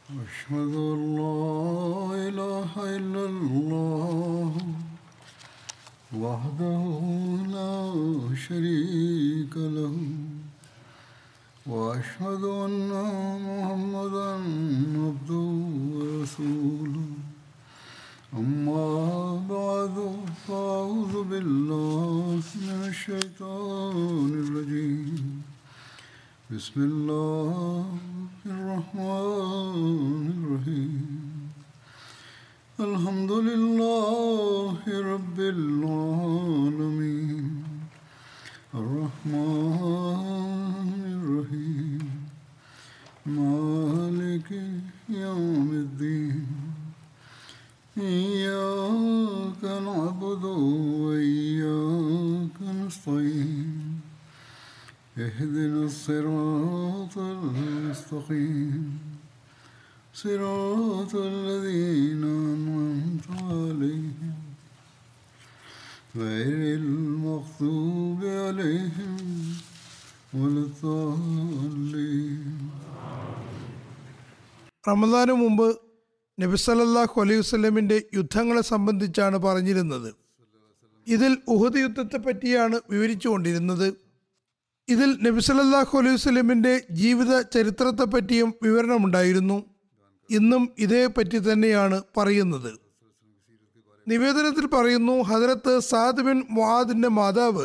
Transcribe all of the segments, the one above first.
أشهد أن لا إله إلا الله وحده لا شريك له وأشهد أن محمدا عبده ورسوله أما بعد فأعوذ بالله من الشيطان الرجيم بسم الله الرحمن الرحيم الحمد لله رب العالمين الرحمن الرحيم مالك يوم الدين إياك نعبد وإياك نستعين اهدنا الصراط المستقيم صراط الذين أنعمت عليهم غير المغضوب عليهم ولا الضالين റമദാനു മുമ്പ് നബിസലല്ലാഹു അലൈഹി വസ്ലമിൻ്റെ യുദ്ധങ്ങളെ സംബന്ധിച്ചാണ് പറഞ്ഞിരുന്നത് ഇതിൽ ഉഹദ് യുദ്ധത്തെ പറ്റിയാണ് വിവരിച്ചുകൊണ്ടിരുന്നത് ഇതിൽ നബിസലല്ലാഹു അലൈഹി വസ്ലമിൻ്റെ ജീവിത ചരിത്രത്തെ പറ്റിയും വിവരണമുണ്ടായിരുന്നു ഇന്നും ഇതേപ്പറ്റി തന്നെയാണ് പറയുന്നത് നിവേദനത്തിൽ പറയുന്നു ഹജരത്ത് സാദ് ബിൻ മുആദിന്റെ മാതാവ്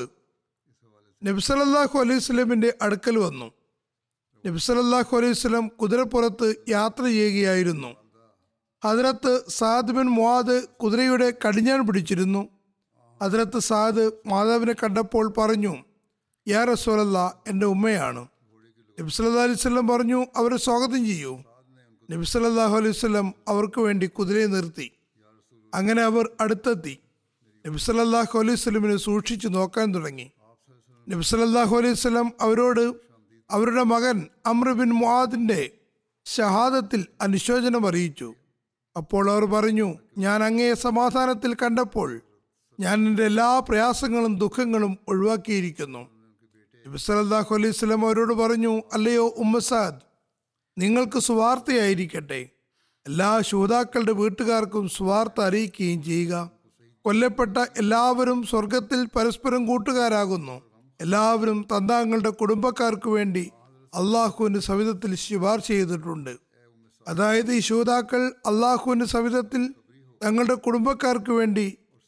നബ്സലല്ലാഹു അലൈഹി സ്വലമിന്റെ അടുക്കൽ വന്നു നബ്സലല്ലാഹു അലൈഹി സ്വലം കുതിരപ്പുറത്ത് യാത്ര ചെയ്യുകയായിരുന്നു ഹജരത്ത് സാദ് ബിൻ മുആദ് കുതിരയുടെ കടിഞ്ഞാൻ പിടിച്ചിരുന്നു ഹജരത്ത് സാദ് മാതാവിനെ കണ്ടപ്പോൾ പറഞ്ഞു യാ റസൂലല്ല എൻ്റെ ഉമ്മയാണ് നബ്സല്ലാ അലൈഹി സ്വലം പറഞ്ഞു അവരെ സ്വാഗതം ചെയ്യൂ നബ്സല്ലാഹു അലൈഹി സ്വലം അവർക്ക് വേണ്ടി കുതിരയെ നിർത്തി അങ്ങനെ അവർ അടുത്തെത്തി നബ്സല്ലാഹു അലൈഹി സ്വലമിനെ സൂക്ഷിച്ചു നോക്കാൻ തുടങ്ങി നബ്സല്ലാഹു അലൈഹി സ്വലം അവരോട് അവരുടെ മകൻ അമ്ര ബിൻ മുആദിന്റെ ഷഹാദത്തിൽ അനുശോചനം അറിയിച്ചു അപ്പോൾ അവർ പറഞ്ഞു ഞാൻ അങ്ങയെ സമാധാനത്തിൽ കണ്ടപ്പോൾ ഞാൻ എൻ്റെ എല്ലാ പ്രയാസങ്ങളും ദുഃഖങ്ങളും ഒഴിവാക്കിയിരിക്കുന്നു നബിസലല്ലാഹു അലൈഹി സ്വലം അവരോട് പറഞ്ഞു അല്ലയോ ഉമ്മസാദ് നിങ്ങൾക്ക് സുവാർത്തയായിരിക്കട്ടെ എല്ലാ ശൂതാക്കളുടെ വീട്ടുകാർക്കും സുവാർത്ത അറിയിക്കുകയും ചെയ്യുക കൊല്ലപ്പെട്ട എല്ലാവരും സ്വർഗത്തിൽ പരസ്പരം കൂട്ടുകാരാകുന്നു എല്ലാവരും തന്താങ്ങളുടെ കുടുംബക്കാർക്ക് വേണ്ടി അള്ളാഹുവിന്റെ സവിധത്തിൽ ശുപാർശ ചെയ്തിട്ടുണ്ട് അതായത് ഈ ശൂതാക്കൾ അള്ളാഹുവിന്റെ സവിധത്തിൽ തങ്ങളുടെ കുടുംബക്കാർക്ക് വേണ്ടി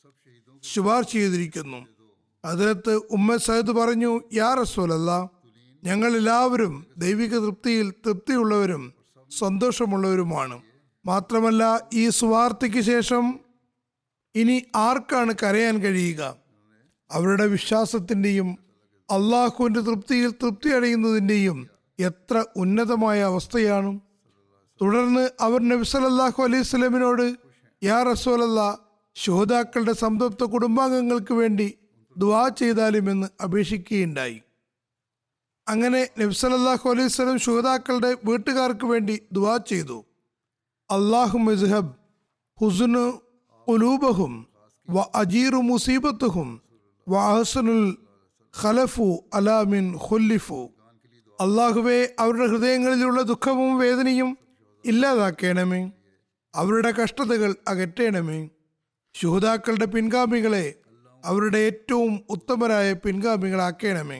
ശുപാർശ ചെയ്തിരിക്കുന്നു അതിലത്ത് ഉമ്മ സയ്യിദ് പറഞ്ഞു യാ റസൂലല്ല ഞങ്ങൾ എല്ലാവരും ദൈവിക തൃപ്തിയിൽ തൃപ്തിയുള്ളവരും സന്തോഷമുള്ളവരുമാണ് മാത്രമല്ല ഈ സുവാർത്തയ്ക്ക് ശേഷം ഇനി ആർക്കാണ് കരയാൻ കഴിയുക അവരുടെ വിശ്വാസത്തിൻ്റെയും അള്ളാഹുവിൻ്റെ തൃപ്തിയിൽ തൃപ്തി അടയുന്നതിൻ്റെയും എത്ര ഉന്നതമായ അവസ്ഥയാണ് തുടർന്ന് അവർ നബിസലല്ലാഹു അലൈഹി സ്വലമിനോട് യാ റസൂലല്ല ശോതാക്കളുടെ സംതൃപ്ത കുടുംബാംഗങ്ങൾക്ക് വേണ്ടി ദുവാ ചെയ്താലുമെന്ന് അപേക്ഷിക്കുകയുണ്ടായി അങ്ങനെ നബ്സലല്ലാഹു അലൈഹി സ്വലം ശുഹതാക്കളുടെ വീട്ടുകാർക്ക് വേണ്ടി ദുവാ ചെയ്തു അള്ളാഹു മെസ്ഹബ് ഹുസുനു ഉലൂബഹും വ അജീറു മുസീബത്തുഹും വ അഹസനുൽ ഖലഫു അലാമിൻ ഖുല്ലിഫു അള്ളാഹുവെ അവരുടെ ഹൃദയങ്ങളിലുള്ള ദുഃഖവും വേദനയും ഇല്ലാതാക്കണമേ അവരുടെ കഷ്ടതകൾ അകറ്റണമേ ശുഹതാക്കളുടെ പിൻഗാമികളെ അവരുടെ ഏറ്റവും ഉത്തമരായ പിൻഗാമികളാക്കണമേ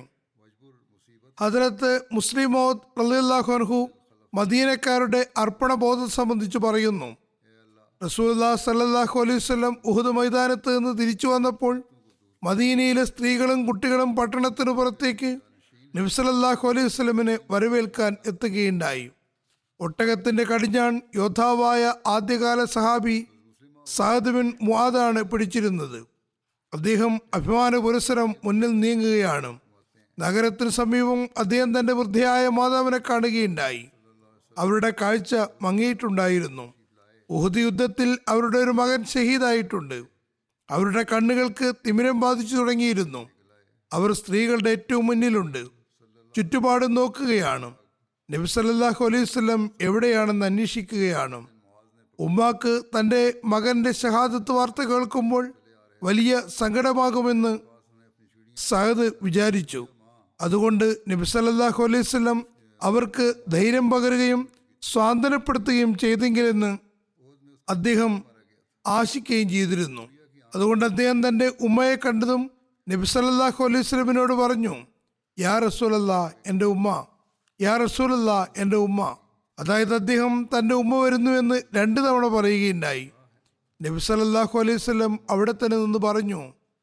ഹജറത്ത് മുസ്ലിം മോദ് റലിയല്ലാഹു അൻഹു മദീനക്കാരുടെ അർപ്പണബോധം സംബന്ധിച്ച് പറയുന്നു റസൂല്ലാ സല്ലാഹു അലൈഹി വല്ലം ഉഹുദ് മൈതാനത്ത് നിന്ന് തിരിച്ചു വന്നപ്പോൾ മദീനയിലെ സ്ത്രീകളും കുട്ടികളും പട്ടണത്തിനു പുറത്തേക്ക് നബ്സലല്ലാഹു അലൈഹി വസ്ലമിനെ വരവേൽക്കാൻ എത്തുകയുണ്ടായി ഒട്ടകത്തിന്റെ കടിഞ്ഞാൺ യോദ്ധാവായ ആദ്യകാല സഹാബി സാദ് ബിൻ മുആദാണ് പിടിച്ചിരുന്നത് അദ്ദേഹം അഭിമാന പുരസരം മുന്നിൽ നീങ്ങുകയാണ് നഗരത്തിന് സമീപം അദ്ദേഹം തന്റെ വൃദ്ധയായ മാതാവിനെ കാണുകയുണ്ടായി അവരുടെ കാഴ്ച മങ്ങിയിട്ടുണ്ടായിരുന്നു ഉഹുദ് യുദ്ധത്തിൽ അവരുടെ ഒരു മകൻ ഷഹീദായിട്ടുണ്ട് അവരുടെ കണ്ണുകൾക്ക് തിമിരം ബാധിച്ചു തുടങ്ങിയിരുന്നു അവർ സ്ത്രീകളുടെ ഏറ്റവും മുന്നിലുണ്ട് ചുറ്റുപാടും നോക്കുകയാണ് നബി സല്ലല്ലാഹു അലൈഹി വസല്ലം എവിടെയാണെന്ന് അന്വേഷിക്കുകയാണ് ഉമ്മാക്ക് തൻ്റെ മകന്റെ ഷഹാദത്ത് വാർത്ത കേൾക്കുമ്പോൾ വലിയ സങ്കടമാകുമെന്ന് സഹദ് വിചാരിച്ചു അതുകൊണ്ട് നബി സല്ലല്ലാഹു അലൈഹി വസല്ലം അവർക്ക് ധൈര്യം പകരുകയും സ്വാന്തനപ്പെടുത്തുകയും ചെയ്തെങ്കിലെന്ന് അദ്ദേഹം ആശിക്കുകയും ചെയ്തിരുന്നു അതുകൊണ്ട് അദ്ദേഹം തന്റെ ഉമ്മയെ കണ്ടതും നബി സല്ലല്ലാഹു അലൈഹി വസല്ലമിനോട് പറഞ്ഞു യാ റസൂലല്ല എൻ്റെ ഉമ്മ യാ റസൂലല്ല എൻ്റെ ഉമ്മ അതായത് അദ്ദേഹം തൻ്റെ ഉമ്മ വരുന്നു എന്ന് രണ്ട് തവണ പറയുകയുണ്ടായി നബി സല്ലല്ലാഹു അലൈഹി വസല്ലം അവിടെ തന്നെ നിന്ന് പറഞ്ഞു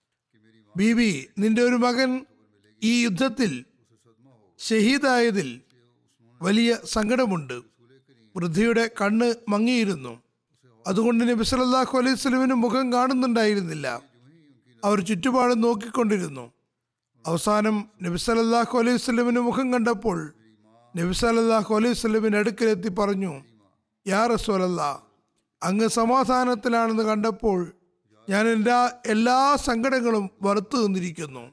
ബീബി നിന്റെ ഒരു മകൻ ഈ യുദ്ധത്തിൽ ഷഹീദായതിൽ വലിയ സങ്കടമുണ്ട് വൃദ്ധയുടെ കണ്ണ് മങ്ങിയിരുന്നു അതുകൊണ്ട് നബി സല്ലല്ലാഹു അലൈഹി വസല്ലമിന് മുഖം കാണുന്നുണ്ടായിരുന്നില്ല അവർ ചുറ്റുപാടും നോക്കിക്കൊണ്ടിരുന്നു അവസാനം നബി സല്ലല്ലാഹു അലൈഹി വസല്ലമിന് മുഖം കണ്ടപ്പോൾ നബി സല്ലല്ലാഹു അലൈഹി വസല്ലമിന് അടുക്കലെത്തി പറഞ്ഞു യാ റസൂലല്ല അങ്ങ് സമാധാനത്തിലാണെന്ന് കണ്ടപ്പോൾ ഞാൻ എൻ്റെ എല്ലാ സങ്കടങ്ങളും വറുത്തു നിന്നിരിക്കുന്നു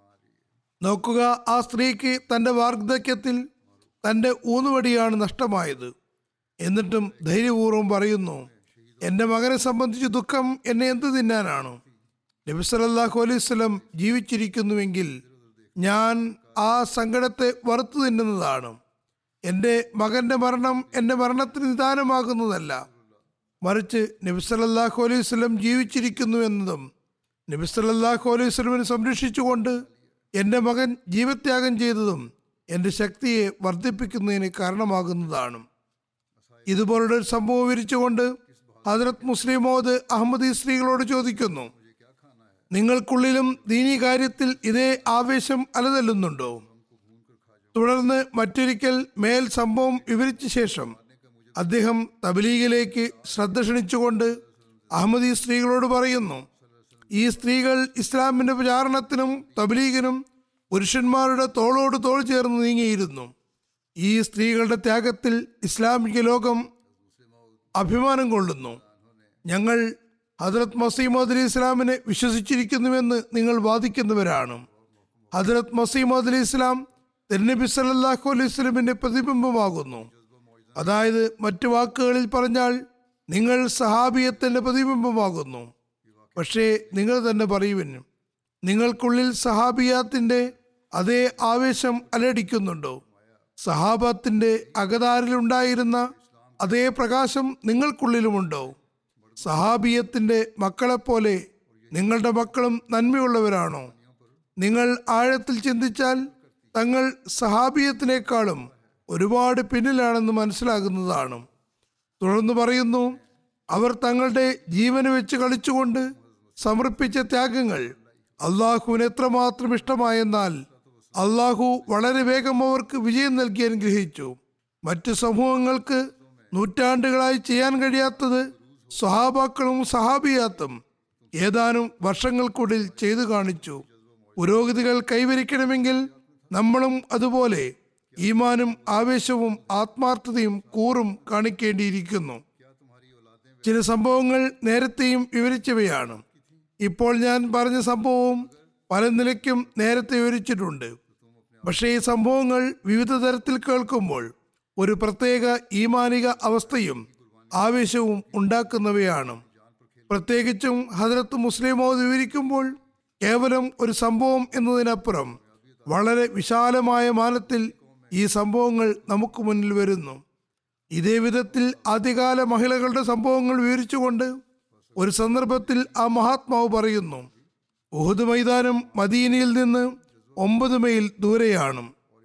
നോക്കുക ആ സ്ത്രീക്ക് തൻ്റെ വാർദ്ധക്യത്തിൽ തൻ്റെ ഊന്നുവടിയാണ് നഷ്ടമായത് എന്നിട്ടും ധൈര്യപൂർവ്വം പറയുന്നു എൻ്റെ മകനെ സംബന്ധിച്ച് ദുഃഖം എന്നെ എന്ത് തിന്നാനാണ് നബി സല്ലല്ലാഹു അലൈഹി വസല്ലം ജീവിച്ചിരിക്കുന്നുവെങ്കിൽ ഞാൻ ആ സങ്കടത്തെ വറുത്തു തിന്നുന്നതാണ് എൻ്റെ മകന്റെ മരണം എൻ്റെ മരണത്തിന് നിദാനമാകുന്നതല്ല മറിച്ച് നബി സല്ലല്ലാഹു അലൈഹി വസല്ലം ജീവിച്ചിരിക്കുന്നു എന്നതും നബി സല്ലല്ലാഹു അലൈഹി വസല്ലമിനെ സംരക്ഷിച്ചുകൊണ്ട് എൻ്റെ മകൻ ജീവത്യാഗം ചെയ്തതും എൻ്റെ ശക്തിയെ വർദ്ധിപ്പിക്കുന്നതിന് കാരണമാകുന്നതാണ് ഇതുപോലുള്ള ഒരു സംഭവം വിവരിച്ചുകൊണ്ട് ഹജറത് മുസ്ലിം മോദ് അഹമ്മദി സ്ത്രീകളോട് ചോദിക്കുന്നു നിങ്ങൾക്കുള്ളിലും ദീനി കാര്യത്തിൽ ഇതേ ആവേശം അലതല്ലുന്നുണ്ടോ തുടർന്ന് മറ്റൊരിക്കൽ മേൽ സംഭവം വിവരിച്ച ശേഷം അദ്ദേഹം തബലീഗിലേക്ക് ശ്രദ്ധ ക്ഷണിച്ചുകൊണ്ട് അഹമ്മദി സ്ത്രീകളോട് പറയുന്നു ഈ സ്ത്രീകൾ ഇസ്ലാമിന്റെ പ്രചാരണത്തിനും തബലീഗിനും പുരുഷന്മാരുടെ തോളോട് തോൾ ചേർന്ന് നീങ്ങിയിരുന്നു ഈ സ്ത്രീകളുടെ ത്യാഗത്തിൽ ഇസ്ലാമിക ലോകം അഭിമാനം കൊള്ളുന്നു ഞങ്ങൾ ഹജറത് മസീമദ് അലി ഇസ്ലാമിനെ വിശ്വസിച്ചിരിക്കുന്നുവെന്ന് നിങ്ങൾ വാദിക്കുന്നവരാണ് ഹജറത് മസീമദ് അലി ഇസ്ലാം തിരുനബി സല്ലല്ലാഹു അലൈഹി വസല്ലമിന്റെ പ്രതിബിംബമാകുന്നു അതായത് മറ്റു വാക്കുകളിൽ പറഞ്ഞാൽ നിങ്ങൾ സഹാബിയത്തിന്റെ പ്രതിബിംബമാകുന്നു പക്ഷേ നിങ്ങൾ തന്നെ പറയുവിനും നിങ്ങൾക്കുള്ളിൽ സഹാബിയാത്തിന്റെ അതേ ആവേശം അലടിക്കുന്നുണ്ടോ സഹാബത്തിന്റെ അകതാരിലുണ്ടായിരുന്ന അതേ പ്രകാശം നിങ്ങൾക്കുള്ളിലുമുണ്ടോ സഹാബിയത്തിന്റെ മക്കളെപ്പോലെ നിങ്ങളുടെ മക്കളും നന്മയുള്ളവരാണോ നിങ്ങൾ ആഴത്തിൽ ചിന്തിച്ചാൽ തങ്ങൾ സഹാബിയത്തിനേക്കാളും ഒരുപാട് പിന്നിലാണെന്ന് മനസ്സിലാകുന്നതാണ് തുടർന്ന് പറയുന്നു അവർ തങ്ങളുടെ ജീവന് വെച്ച് കളിച്ചുകൊണ്ട് സമർപ്പിച്ച ത്യാഗങ്ങൾ അള്ളാഹുവിന് എത്രമാത്രം ഇഷ്ടമായെന്നാൽ അള്ളാഹു വളരെ വേഗം അവർക്ക് വിജയം നൽകി അനുഗ്രഹിച്ചു മറ്റു സമൂഹങ്ങൾക്ക് നൂറ്റാണ്ടുകളായി ചെയ്യാൻ കഴിയാത്തത് സ്വഹാബാക്കളും സഹാബിയാത്തും ഏതാനും വർഷങ്ങൾക്കുള്ളിൽ ചെയ്തു കാണിച്ചു പുരോഗതികൾ കൈവരിക്കണമെങ്കിൽ നമ്മളും അതുപോലെ ഈമാനും ആവേശവും ആത്മാർത്ഥതയും കൂറും കാണിക്കേണ്ടിയിരിക്കുന്നു ചില സംഭവങ്ങൾ നേരത്തെയും വിവരിച്ചവയാണ് ഇപ്പോൾ ഞാൻ പറഞ്ഞ സംഭവവും പല നിലയ്ക്കും നേരത്തെ വിവരിച്ചിട്ടുണ്ട് പക്ഷേ ഈ സംഭവങ്ങൾ വിവിധ തരത്തിൽ കേൾക്കുമ്പോൾ ഒരു പ്രത്യേക ഈമാനിക അവസ്ഥയും ആവേശവും ഉണ്ടാക്കുന്നവയാണ് പ്രത്യേകിച്ചും ഹജറത്ത് മുസ്ലിമോ വിവരിക്കുമ്പോൾ കേവലം ഒരു സംഭവം എന്നതിനപ്പുറം വളരെ വിശാലമായ മാനത്തിൽ ഈ സംഭവങ്ങൾ നമുക്ക് മുന്നിൽ വരുന്നു ഇതേ വിധത്തിൽ ആദ്യകാല മഹിളകളുടെ സംഭവങ്ങൾ വിവരിച്ചുകൊണ്ട് ഒരു സന്ദർഭത്തിൽ ആ മഹാത്മാവ് പറയുന്നു ഉഹുദ് മൈതാനം മദീനയിൽ നിന്ന് ഒമ്പത് മൈൽ ദൂരെയാണ്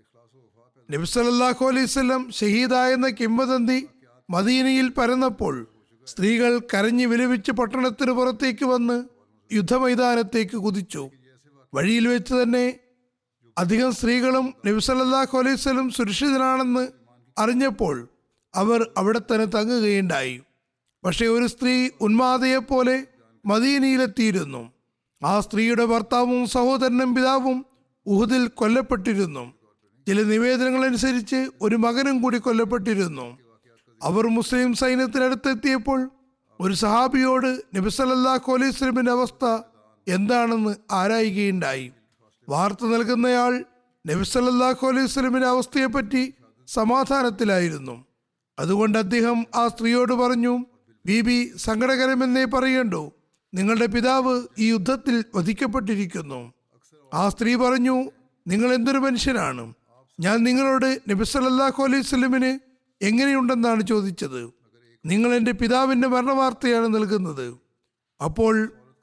നബി സല്ലല്ലാഹു അലൈഹി വസല്ലം ഷഹീദായെന്ന കിംവദന്തി മദീനയിൽ പരന്നപ്പോൾ സ്ത്രീകൾ കരഞ്ഞു വിലപിച്ച് പട്ടണത്തിന് പുറത്തേക്ക് വന്ന് യുദ്ധമൈതാനത്തേക്ക് കുതിച്ചു വഴിയിൽ വെച്ച് തന്നെ അധികം സ്ത്രീകളും നബി സല്ലല്ലാഹു അലൈഹി വസല്ലം സുരക്ഷിതനാണെന്ന് അറിഞ്ഞപ്പോൾ അവർ അവിടെ തന്നെ തങ്ങുകയുണ്ടായി പക്ഷേ ഒരു സ്ത്രീ ഉന്മാദയെപ്പോലെ മദീനയിലെത്തിയിരുന്നു ആ സ്ത്രീയുടെ ഭർത്താവും സഹോദരനും പിതാവും ഉഹുദിൽ കൊല്ലപ്പെട്ടിരുന്നു ചില നിവേദനങ്ങളനുസരിച്ച് ഒരു മകനും കൂടി കൊല്ലപ്പെട്ടിരുന്നു അവർ മുസ്ലിം സൈന്യത്തിനടുത്തെത്തിയപ്പോൾ ഒരു സഹാബിയോട് നബി സല്ലല്ലാഹു അലൈഹി വസല്ലമിന്റെ അവസ്ഥ എന്താണെന്ന് ആരായുകയുണ്ടായി വാർത്ത നൽകുന്നയാൾ നബി സല്ലല്ലാഹു അലൈഹി വസല്ലമിന്റെ അവസ്ഥയെപ്പറ്റി സമാധാനത്തിലായിരുന്നു അതുകൊണ്ട് അദ്ദേഹം ആ സ്ത്രീയോട് പറഞ്ഞു ബീബി സങ്കടകരമെന്നേ പറയണ്ടോ നിങ്ങളുടെ പിതാവ് ഈ യുദ്ധത്തിൽ വധിക്കപ്പെട്ടിരിക്കുന്നു ആ സ്ത്രീ പറഞ്ഞു നിങ്ങൾ എന്തൊരു മനുഷ്യനാണ് ഞാൻ നിങ്ങളോട് നബി സല്ലല്ലാഹു അലൈഹി വസല്ലമിന് എങ്ങനെയുണ്ടെന്നാണ് ചോദിച്ചത് നിങ്ങൾ എൻ്റെ പിതാവിൻ്റെ മരണവാർത്തയാണ് നൽകുന്നത് അപ്പോൾ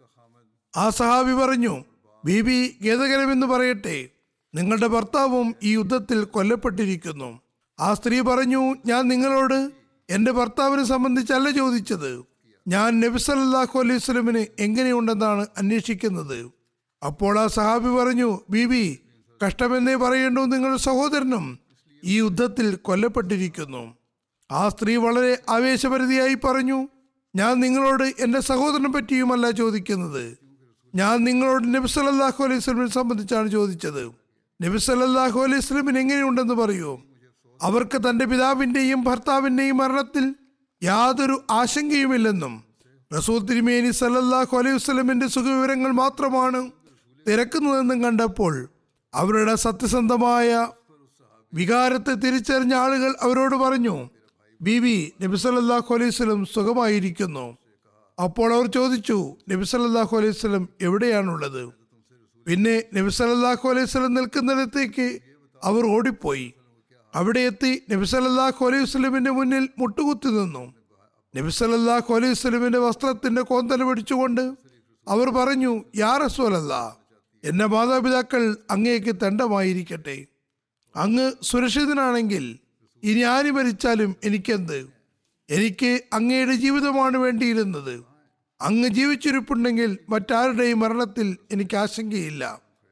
ആ സഹാബി പറഞ്ഞു ബീബി ഖേദകരമെന്ന് പറയട്ടെ നിങ്ങളുടെ ഭർത്താവും ഈ യുദ്ധത്തിൽ കൊല്ലപ്പെട്ടിരിക്കുന്നു ആ സ്ത്രീ പറഞ്ഞു ഞാൻ നിങ്ങളോട് എൻ്റെ ഭർത്താവിനെ സംബന്ധിച്ചല്ല ചോദിച്ചത് ഞാൻ നബി സല്ലല്ലാഹു അലൈഹി വസല്ലമിന് എങ്ങനെയുണ്ടെന്നാണ് അന്വേഷിക്കുന്നത് അപ്പോൾ ആ സഹാബി പറഞ്ഞു ബീബി കഷ്ടമെന്നേ പറയേണ്ടു നിങ്ങളുടെ സഹോദരനും ഈ യുദ്ധത്തിൽ കൊല്ലപ്പെട്ടിരിക്കുന്നു ആ സ്ത്രീ വളരെ ആവേശപരിധിയായി പറഞ്ഞു ഞാൻ നിങ്ങളോട് എൻ്റെ സഹോദരനെ പറ്റിയുമല്ല ചോദിക്കുന്നത് ഞാൻ നിങ്ങളോട് നബി സല്ലല്ലാഹു അലൈഹി വസല്ലമിനെ സംബന്ധിച്ചാണ് ചോദിച്ചത് നബി സല്ലല്ലാഹു അലൈഹി വസല്ലമിന് എങ്ങനെയുണ്ടെന്ന് പറയൂ അവർക്ക് തൻ്റെ പിതാവിൻ്റെയും ഭർത്താവിൻ്റെയും മരണത്തിൽ യാതൊരു ആശങ്കയുമില്ലെന്നും റസൂൽ തിരുമേനി സല്ലല്ലാഹു അലൈഹി വസല്ലമിൻ്റെ സുഖവിവരങ്ങൾ മാത്രമാണ് തിരക്കുന്നതെന്നും കണ്ടപ്പോൾ അവരുടെ സത്യസന്ധമായ വികാരത്തെ തിരിച്ചറിഞ്ഞ ആളുകൾ അവരോട് പറഞ്ഞു ബീബി നബി സല്ലല്ലാഹു അലൈഹി വസല്ലം സുഖമായിരിക്കുന്നു അപ്പോൾ അവർ ചോദിച്ചു നബി സല്ലല്ലാഹു അലൈഹി വസല്ലം എവിടെയാണുള്ളത് പിന്നെ നബി സല്ലല്ലാഹു അലൈഹി വസല്ലം നിൽക്കുന്നിടത്തേക്ക് അവർ ഓടിപ്പോയി അവിടെ എത്തി നബി സല്ലല്ലാഹു അലൈഹി വസല്ലമിന്റെ മുന്നിൽ മുട്ടുകുത്തി നിന്നു നബി സല്ലല്ലാഹു അലൈഹി വസല്ലമിന്റെ വസ്ത്രത്തിന്റെ കോന്തല പിടിച്ചുകൊണ്ട് അവർ പറഞ്ഞു യാ റസൂലല്ല എന്റെ മാതാപിതാക്കൾ അങ്ങേക്ക് തണ്ടമായിരിക്കട്ടെ അങ്ങ് സുരക്ഷിതനാണെങ്കിൽ ഇനി ആര് മരിച്ചാലും എനിക്കെന്ത് എനിക്ക് അങ്ങയുടെ ജീവിതമാണ് വേണ്ടിയിരുന്നത് അങ്ങ് ജീവിച്ചിരിപ്പുണ്ടെങ്കിൽ മറ്റാരുടെയും മരണത്തിൽ എനിക്ക് ആശങ്കയില്ല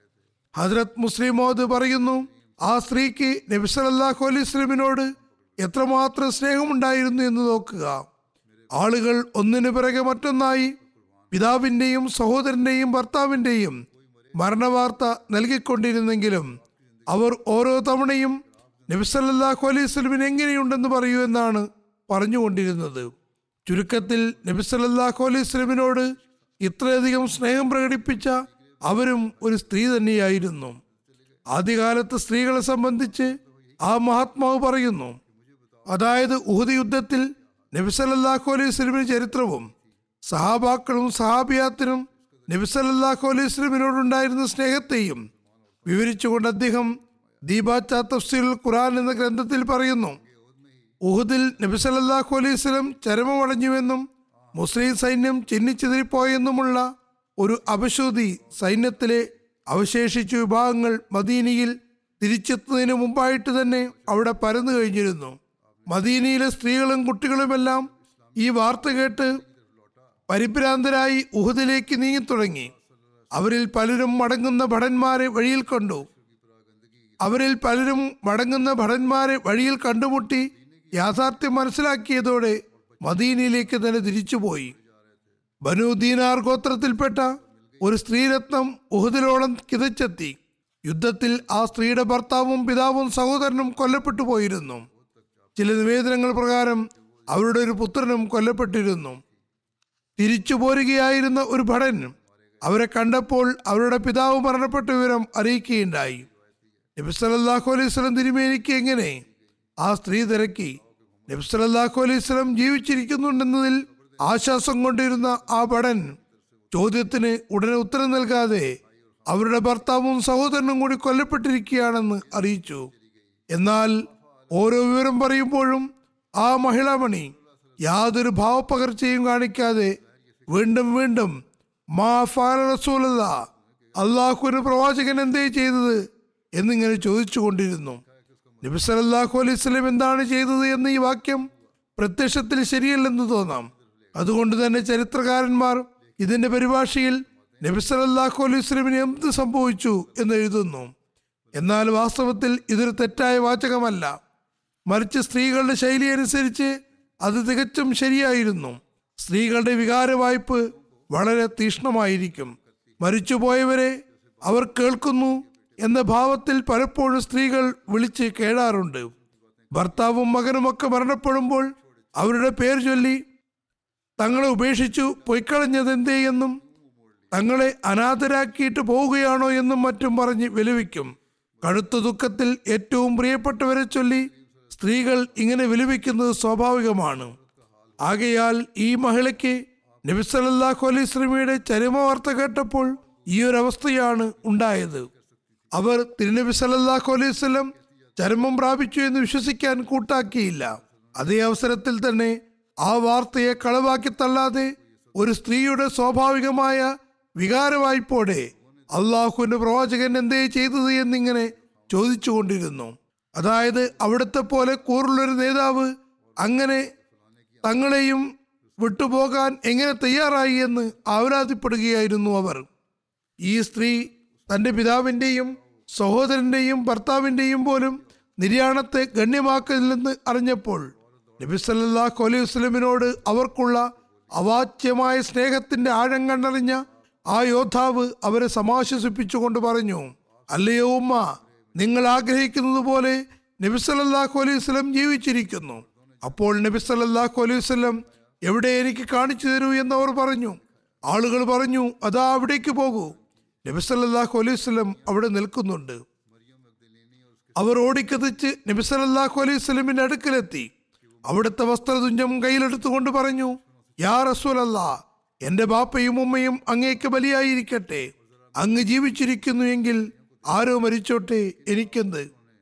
ഹജ്രത് മുസ്ലിം മോദ് പറയുന്നു ആ സ്ത്രീക്ക് നബി സല്ലല്ലാഹു അലൈഹി വസല്ലമിനോട് എത്രമാത്രം സ്നേഹമുണ്ടായിരുന്നു എന്ന് നോക്കുക ആളുകൾ ഒന്നിനു പിറകെ മറ്റൊന്നായി പിതാവിൻ്റെയും സഹോദരൻ്റെയും ഭർത്താവിൻ്റെയും മരണവാർത്ത നൽകിക്കൊണ്ടിരുന്നെങ്കിലും അവർ ഓരോ തവണയും നബി സല്ലല്ലാഹു അലൈഹി വസല്ലമിന് എങ്ങനെയുണ്ടെന്ന് പറയൂ എന്നാണ് പറഞ്ഞുകൊണ്ടിരുന്നത് ചുരുക്കത്തിൽ നബി സല്ലല്ലാഹു അലൈഹി വസല്ലമിനോട് ഇത്രയധികം സ്നേഹം പ്രകടിപ്പിച്ച അവരും ഒരു സ്ത്രീ തന്നെയായിരുന്നു ആദ്യകാലത്ത് സ്ത്രീകളെ സംബന്ധിച്ച് ആ മഹാത്മാവ് പറയുന്നു അതായത് ഉഹദ് യുദ്ധത്തിൽ നബി സല്ലല്ലാഹു അലൈഹി വസല്ലമിന്റെ ചരിത്രവും സഹാബാക്കളും സഹാബിയാത്തിനും നബി സല്ലല്ലാഹു അലൈഹി വസല്ലമിനോടുണ്ടായിരുന്ന സ്നേഹത്തെയും വിവരിച്ചുകൊണ്ട് അദ്ദേഹം ദീപാച്ച തഫ്സീൽ ഖുറാൻ എന്ന ഗ്രന്ഥത്തിൽ പറയുന്നു ഉഹുദിൽ നബി സല്ലല്ലാഹു അലൈഹി വസല്ലം ചരമമടഞ്ഞുവെന്നും മുസ്ലിം സൈന്യം ചിന്നിച്ചിതറിപ്പോയെന്നുമുള്ള ഒരു അപശ്രുതി സൈന്യത്തിലെ അവശേഷിച്ച വിഭാഗങ്ങൾ മദീനയിൽ തിരിച്ചെത്തുന്നതിന് മുമ്പായിട്ട് തന്നെ അവിടെ പരന്നു കഴിഞ്ഞിരുന്നു മദീനയിലെ സ്ത്രീകളും കുട്ടികളുമെല്ലാം ഈ വാർത്ത കേട്ട് പരിഭ്രാന്തരായി ഉഹുദിലേക്ക് നീങ്ങിത്തുടങ്ങി അവരിൽ പലരും മടങ്ങുന്ന ഭടന്മാരെ വഴിയിൽ കണ്ടു അവരിൽ പലരും മടങ്ങുന്ന ഭടന്മാരെ വഴിയിൽ കണ്ടുമുട്ടി യാഥാർത്ഥ്യം മനസ്സിലാക്കിയതോടെ മദീനയിലേക്ക് തന്നെ തിരിച്ചുപോയി ബനു ദീനാർ ഗോത്രത്തിൽപ്പെട്ട ഒരു സ്ത്രീരത്നം ഉഹുദിലോളം കിതച്ചെത്തി യുദ്ധത്തിൽ ആ സ്ത്രീയുടെ ഭർത്താവും പിതാവും സഹോദരനും കൊല്ലപ്പെട്ടു പോയിരുന്നു ചില നിവേദനങ്ങൾ പ്രകാരം അവരുടെ ഒരു പുത്രനും കൊല്ലപ്പെട്ടിരുന്നു തിരിച്ചു പോരുകയായിരുന്ന ഒരു ഭടൻ അവരെ കണ്ടപ്പോൾ അവരുടെ പിതാവ് മരണപ്പെട്ട വിവരം അറിയിക്കുകയുണ്ടായി നബി സല്ലല്ലാഹു അലൈഹി വസല്ലം തിരുമേനിക്ക് എങ്ങനെ ആ സ്ത്രീ തിരക്കി നബി സല്ലല്ലാഹു അലൈഹി വസല്ലം ജീവിച്ചിരിക്കുന്നുണ്ടെന്നതിൽ ആശ്വാസം കൊണ്ടിരുന്ന ആ ഭടൻ ചോദ്യത്തിന് ഉടനെ ഉത്തരം നൽകാതെ അവരുടെ ഭർത്താവും സഹോദരനും കൂടി കൊല്ലപ്പെട്ടിരിക്കുകയാണെന്ന് അറിയിച്ചു എന്നാൽ ഓരോ വിവരം പറയുമ്പോഴും ആ മഹിളാമണി യാതൊരു ഭാവപ്പകർച്ചയും കാണിക്കാതെ വീണ്ടും വീണ്ടും മാ ഫാല റസൂലല്ല അള്ളാഹുവിന് പ്രവാചകൻ എന്തേ ചെയ്തത് എന്നിങ്ങനെ ചോദിച്ചു കൊണ്ടിരുന്നു നബി സല്ലല്ലാഹു അലൈഹി വസല്ലം എന്താണ് ചെയ്തത് എന്ന ഈ വാക്യം പ്രത്യക്ഷത്തിൽ ശരിയല്ലെന്ന് തോന്നാം അതുകൊണ്ട് തന്നെ ചരിത്രകാരന്മാർ ഇതിന്റെ പരിഭാഷയിൽ നബി സല്ലല്ലാഹു അലൈഹി വസല്ലമിന് എന്ത് സംഭവിച്ചു എന്ന് എഴുതുന്നു എന്നാൽ വാസ്തവത്തിൽ ഇതൊരു തെറ്റായ വാചകമല്ല മറിച്ച് സ്ത്രീകളുടെ ശൈലി അനുസരിച്ച് അത് തികച്ചും ശരിയായിരുന്നു സ്ത്രീകളുടെ വികാര വായ്പ് വളരെ തീക്ഷ്ണമായിരിക്കും മരിച്ചുപോയവരെ അവർ കേൾക്കുന്നു എന്ന ഭാവത്തിൽ പലപ്പോഴും സ്ത്രീകൾ വിളിച്ച് കേടാറുണ്ട് ഭർത്താവും മകനുമൊക്കെ മരണപ്പെടുമ്പോൾ അവരുടെ പേര് ചൊല്ലി തങ്ങളെ ഉപേക്ഷിച്ചു പൊയ്ക്കളഞ്ഞതെന്തേ എന്നും തങ്ങളെ അനാഥരാക്കിയിട്ട് പോവുകയാണോ എന്നും മറ്റും പറഞ്ഞ് വിലപിക്കും കടുത്ത ദുഃഖത്തിൽ ഏറ്റവും പ്രിയപ്പെട്ടവരെ ചൊല്ലി സ്ത്രീകൾ ഇങ്ങനെ വിലപിക്കുന്നത് സ്വാഭാവികമാണ് ആകയാൽ ഈ മഹിളയ്ക്ക് നബി സല്ലല്ലാഹു അലൈഹി സ്വലമിയുടെ ചരമവാർത്ത കേട്ടപ്പോൾ ഈ ഒരു അവസ്ഥയാണ് ഉണ്ടായത് അവർ തിരുനബി സല്ലല്ലാഹു അലൈഹി വസല്ലം ചരമം പ്രാപിച്ചു എന്ന് വിശ്വസിക്കാൻ കൂട്ടാക്കിയില്ല അതേ അവസരത്തിൽ തന്നെ ആ വാർത്തയെ കളവാക്കി തള്ളാതെ ഒരു സ്ത്രീയുടെ സ്വാഭാവികമായ വികാരവായ്പോടെ അള്ളാഹുവിന്റെ പ്രവാചകൻ എന്തേ ചെയ്തത് എന്നിങ്ങനെ ചോദിച്ചുകൊണ്ടിരുന്നു അതായത് അവിടുത്തെ പോലെ കൂറുള്ളൊരു നേതാവ് അങ്ങനെ തങ്ങളെയും വിട്ടുപോകാൻ എങ്ങനെ തയ്യാറായി എന്ന് ആവലാതിപ്പെടുകയായിരുന്നു അവർ ഈ സ്ത്രീ തന്റെ പിതാവിന്റെയും സഹോദരന്റെയും ഭർത്താവിന്റെയും പോലും നിര്യാണത്തെ ഗണ്യമാക്കില്ലെന്ന് അറിഞ്ഞപ്പോൾ നബി സല്ലല്ലാഹു അലൈഹി വസല്ലമിനോട് അവർക്കുള്ള അവാച്യമായ സ്നേഹത്തിന്റെ ആഴം കണ്ടറിഞ്ഞ ആ യോദ്ധാവ് അവരെ സമാശ്വസിപ്പിച്ചുകൊണ്ട് പറഞ്ഞു അല്ലയോ ഉമ്മ നിങ്ങൾ ആഗ്രഹിക്കുന്നത് പോലെ നബി സല്ലല്ലാഹു അലൈഹി വസല്ലം ജീവിച്ചിരിക്കുന്നു അപ്പോൾ നബി സല്ലല്ലാഹു അലൈഹി വസല്ലം എവിടെ എനിക്ക് കാണിച്ചു തരൂ എന്നവർ പറഞ്ഞു ആളുകൾ പറഞ്ഞു അതാ അവിടേക്ക് പോകൂ നബി സല്ലല്ലാഹു അലൈഹി വസല്ലം അവിടെ നിൽക്കുന്നുണ്ട് അവർ ഓടിക്കതിച്ച് നബി സല്ലല്ലാഹു അലൈഹി വസല്ലമിന്റെ അടുക്കലെത്തി അവിടുത്തെ വസ്ത്രതുഞ്ചം കയ്യിലെടുത്തുകൊണ്ട് പറഞ്ഞു യാ റസൂലല്ലാ എന്റെ ബാപ്പയും ഉമ്മയും അങ്ങേക്ക് ബലിയായിരിക്കട്ടെ അങ്ങ് ജീവിച്ചിരിക്കുന്നു എങ്കിൽ ആരോ മരിച്ചോട്ടെ എനിക്കെന്ത്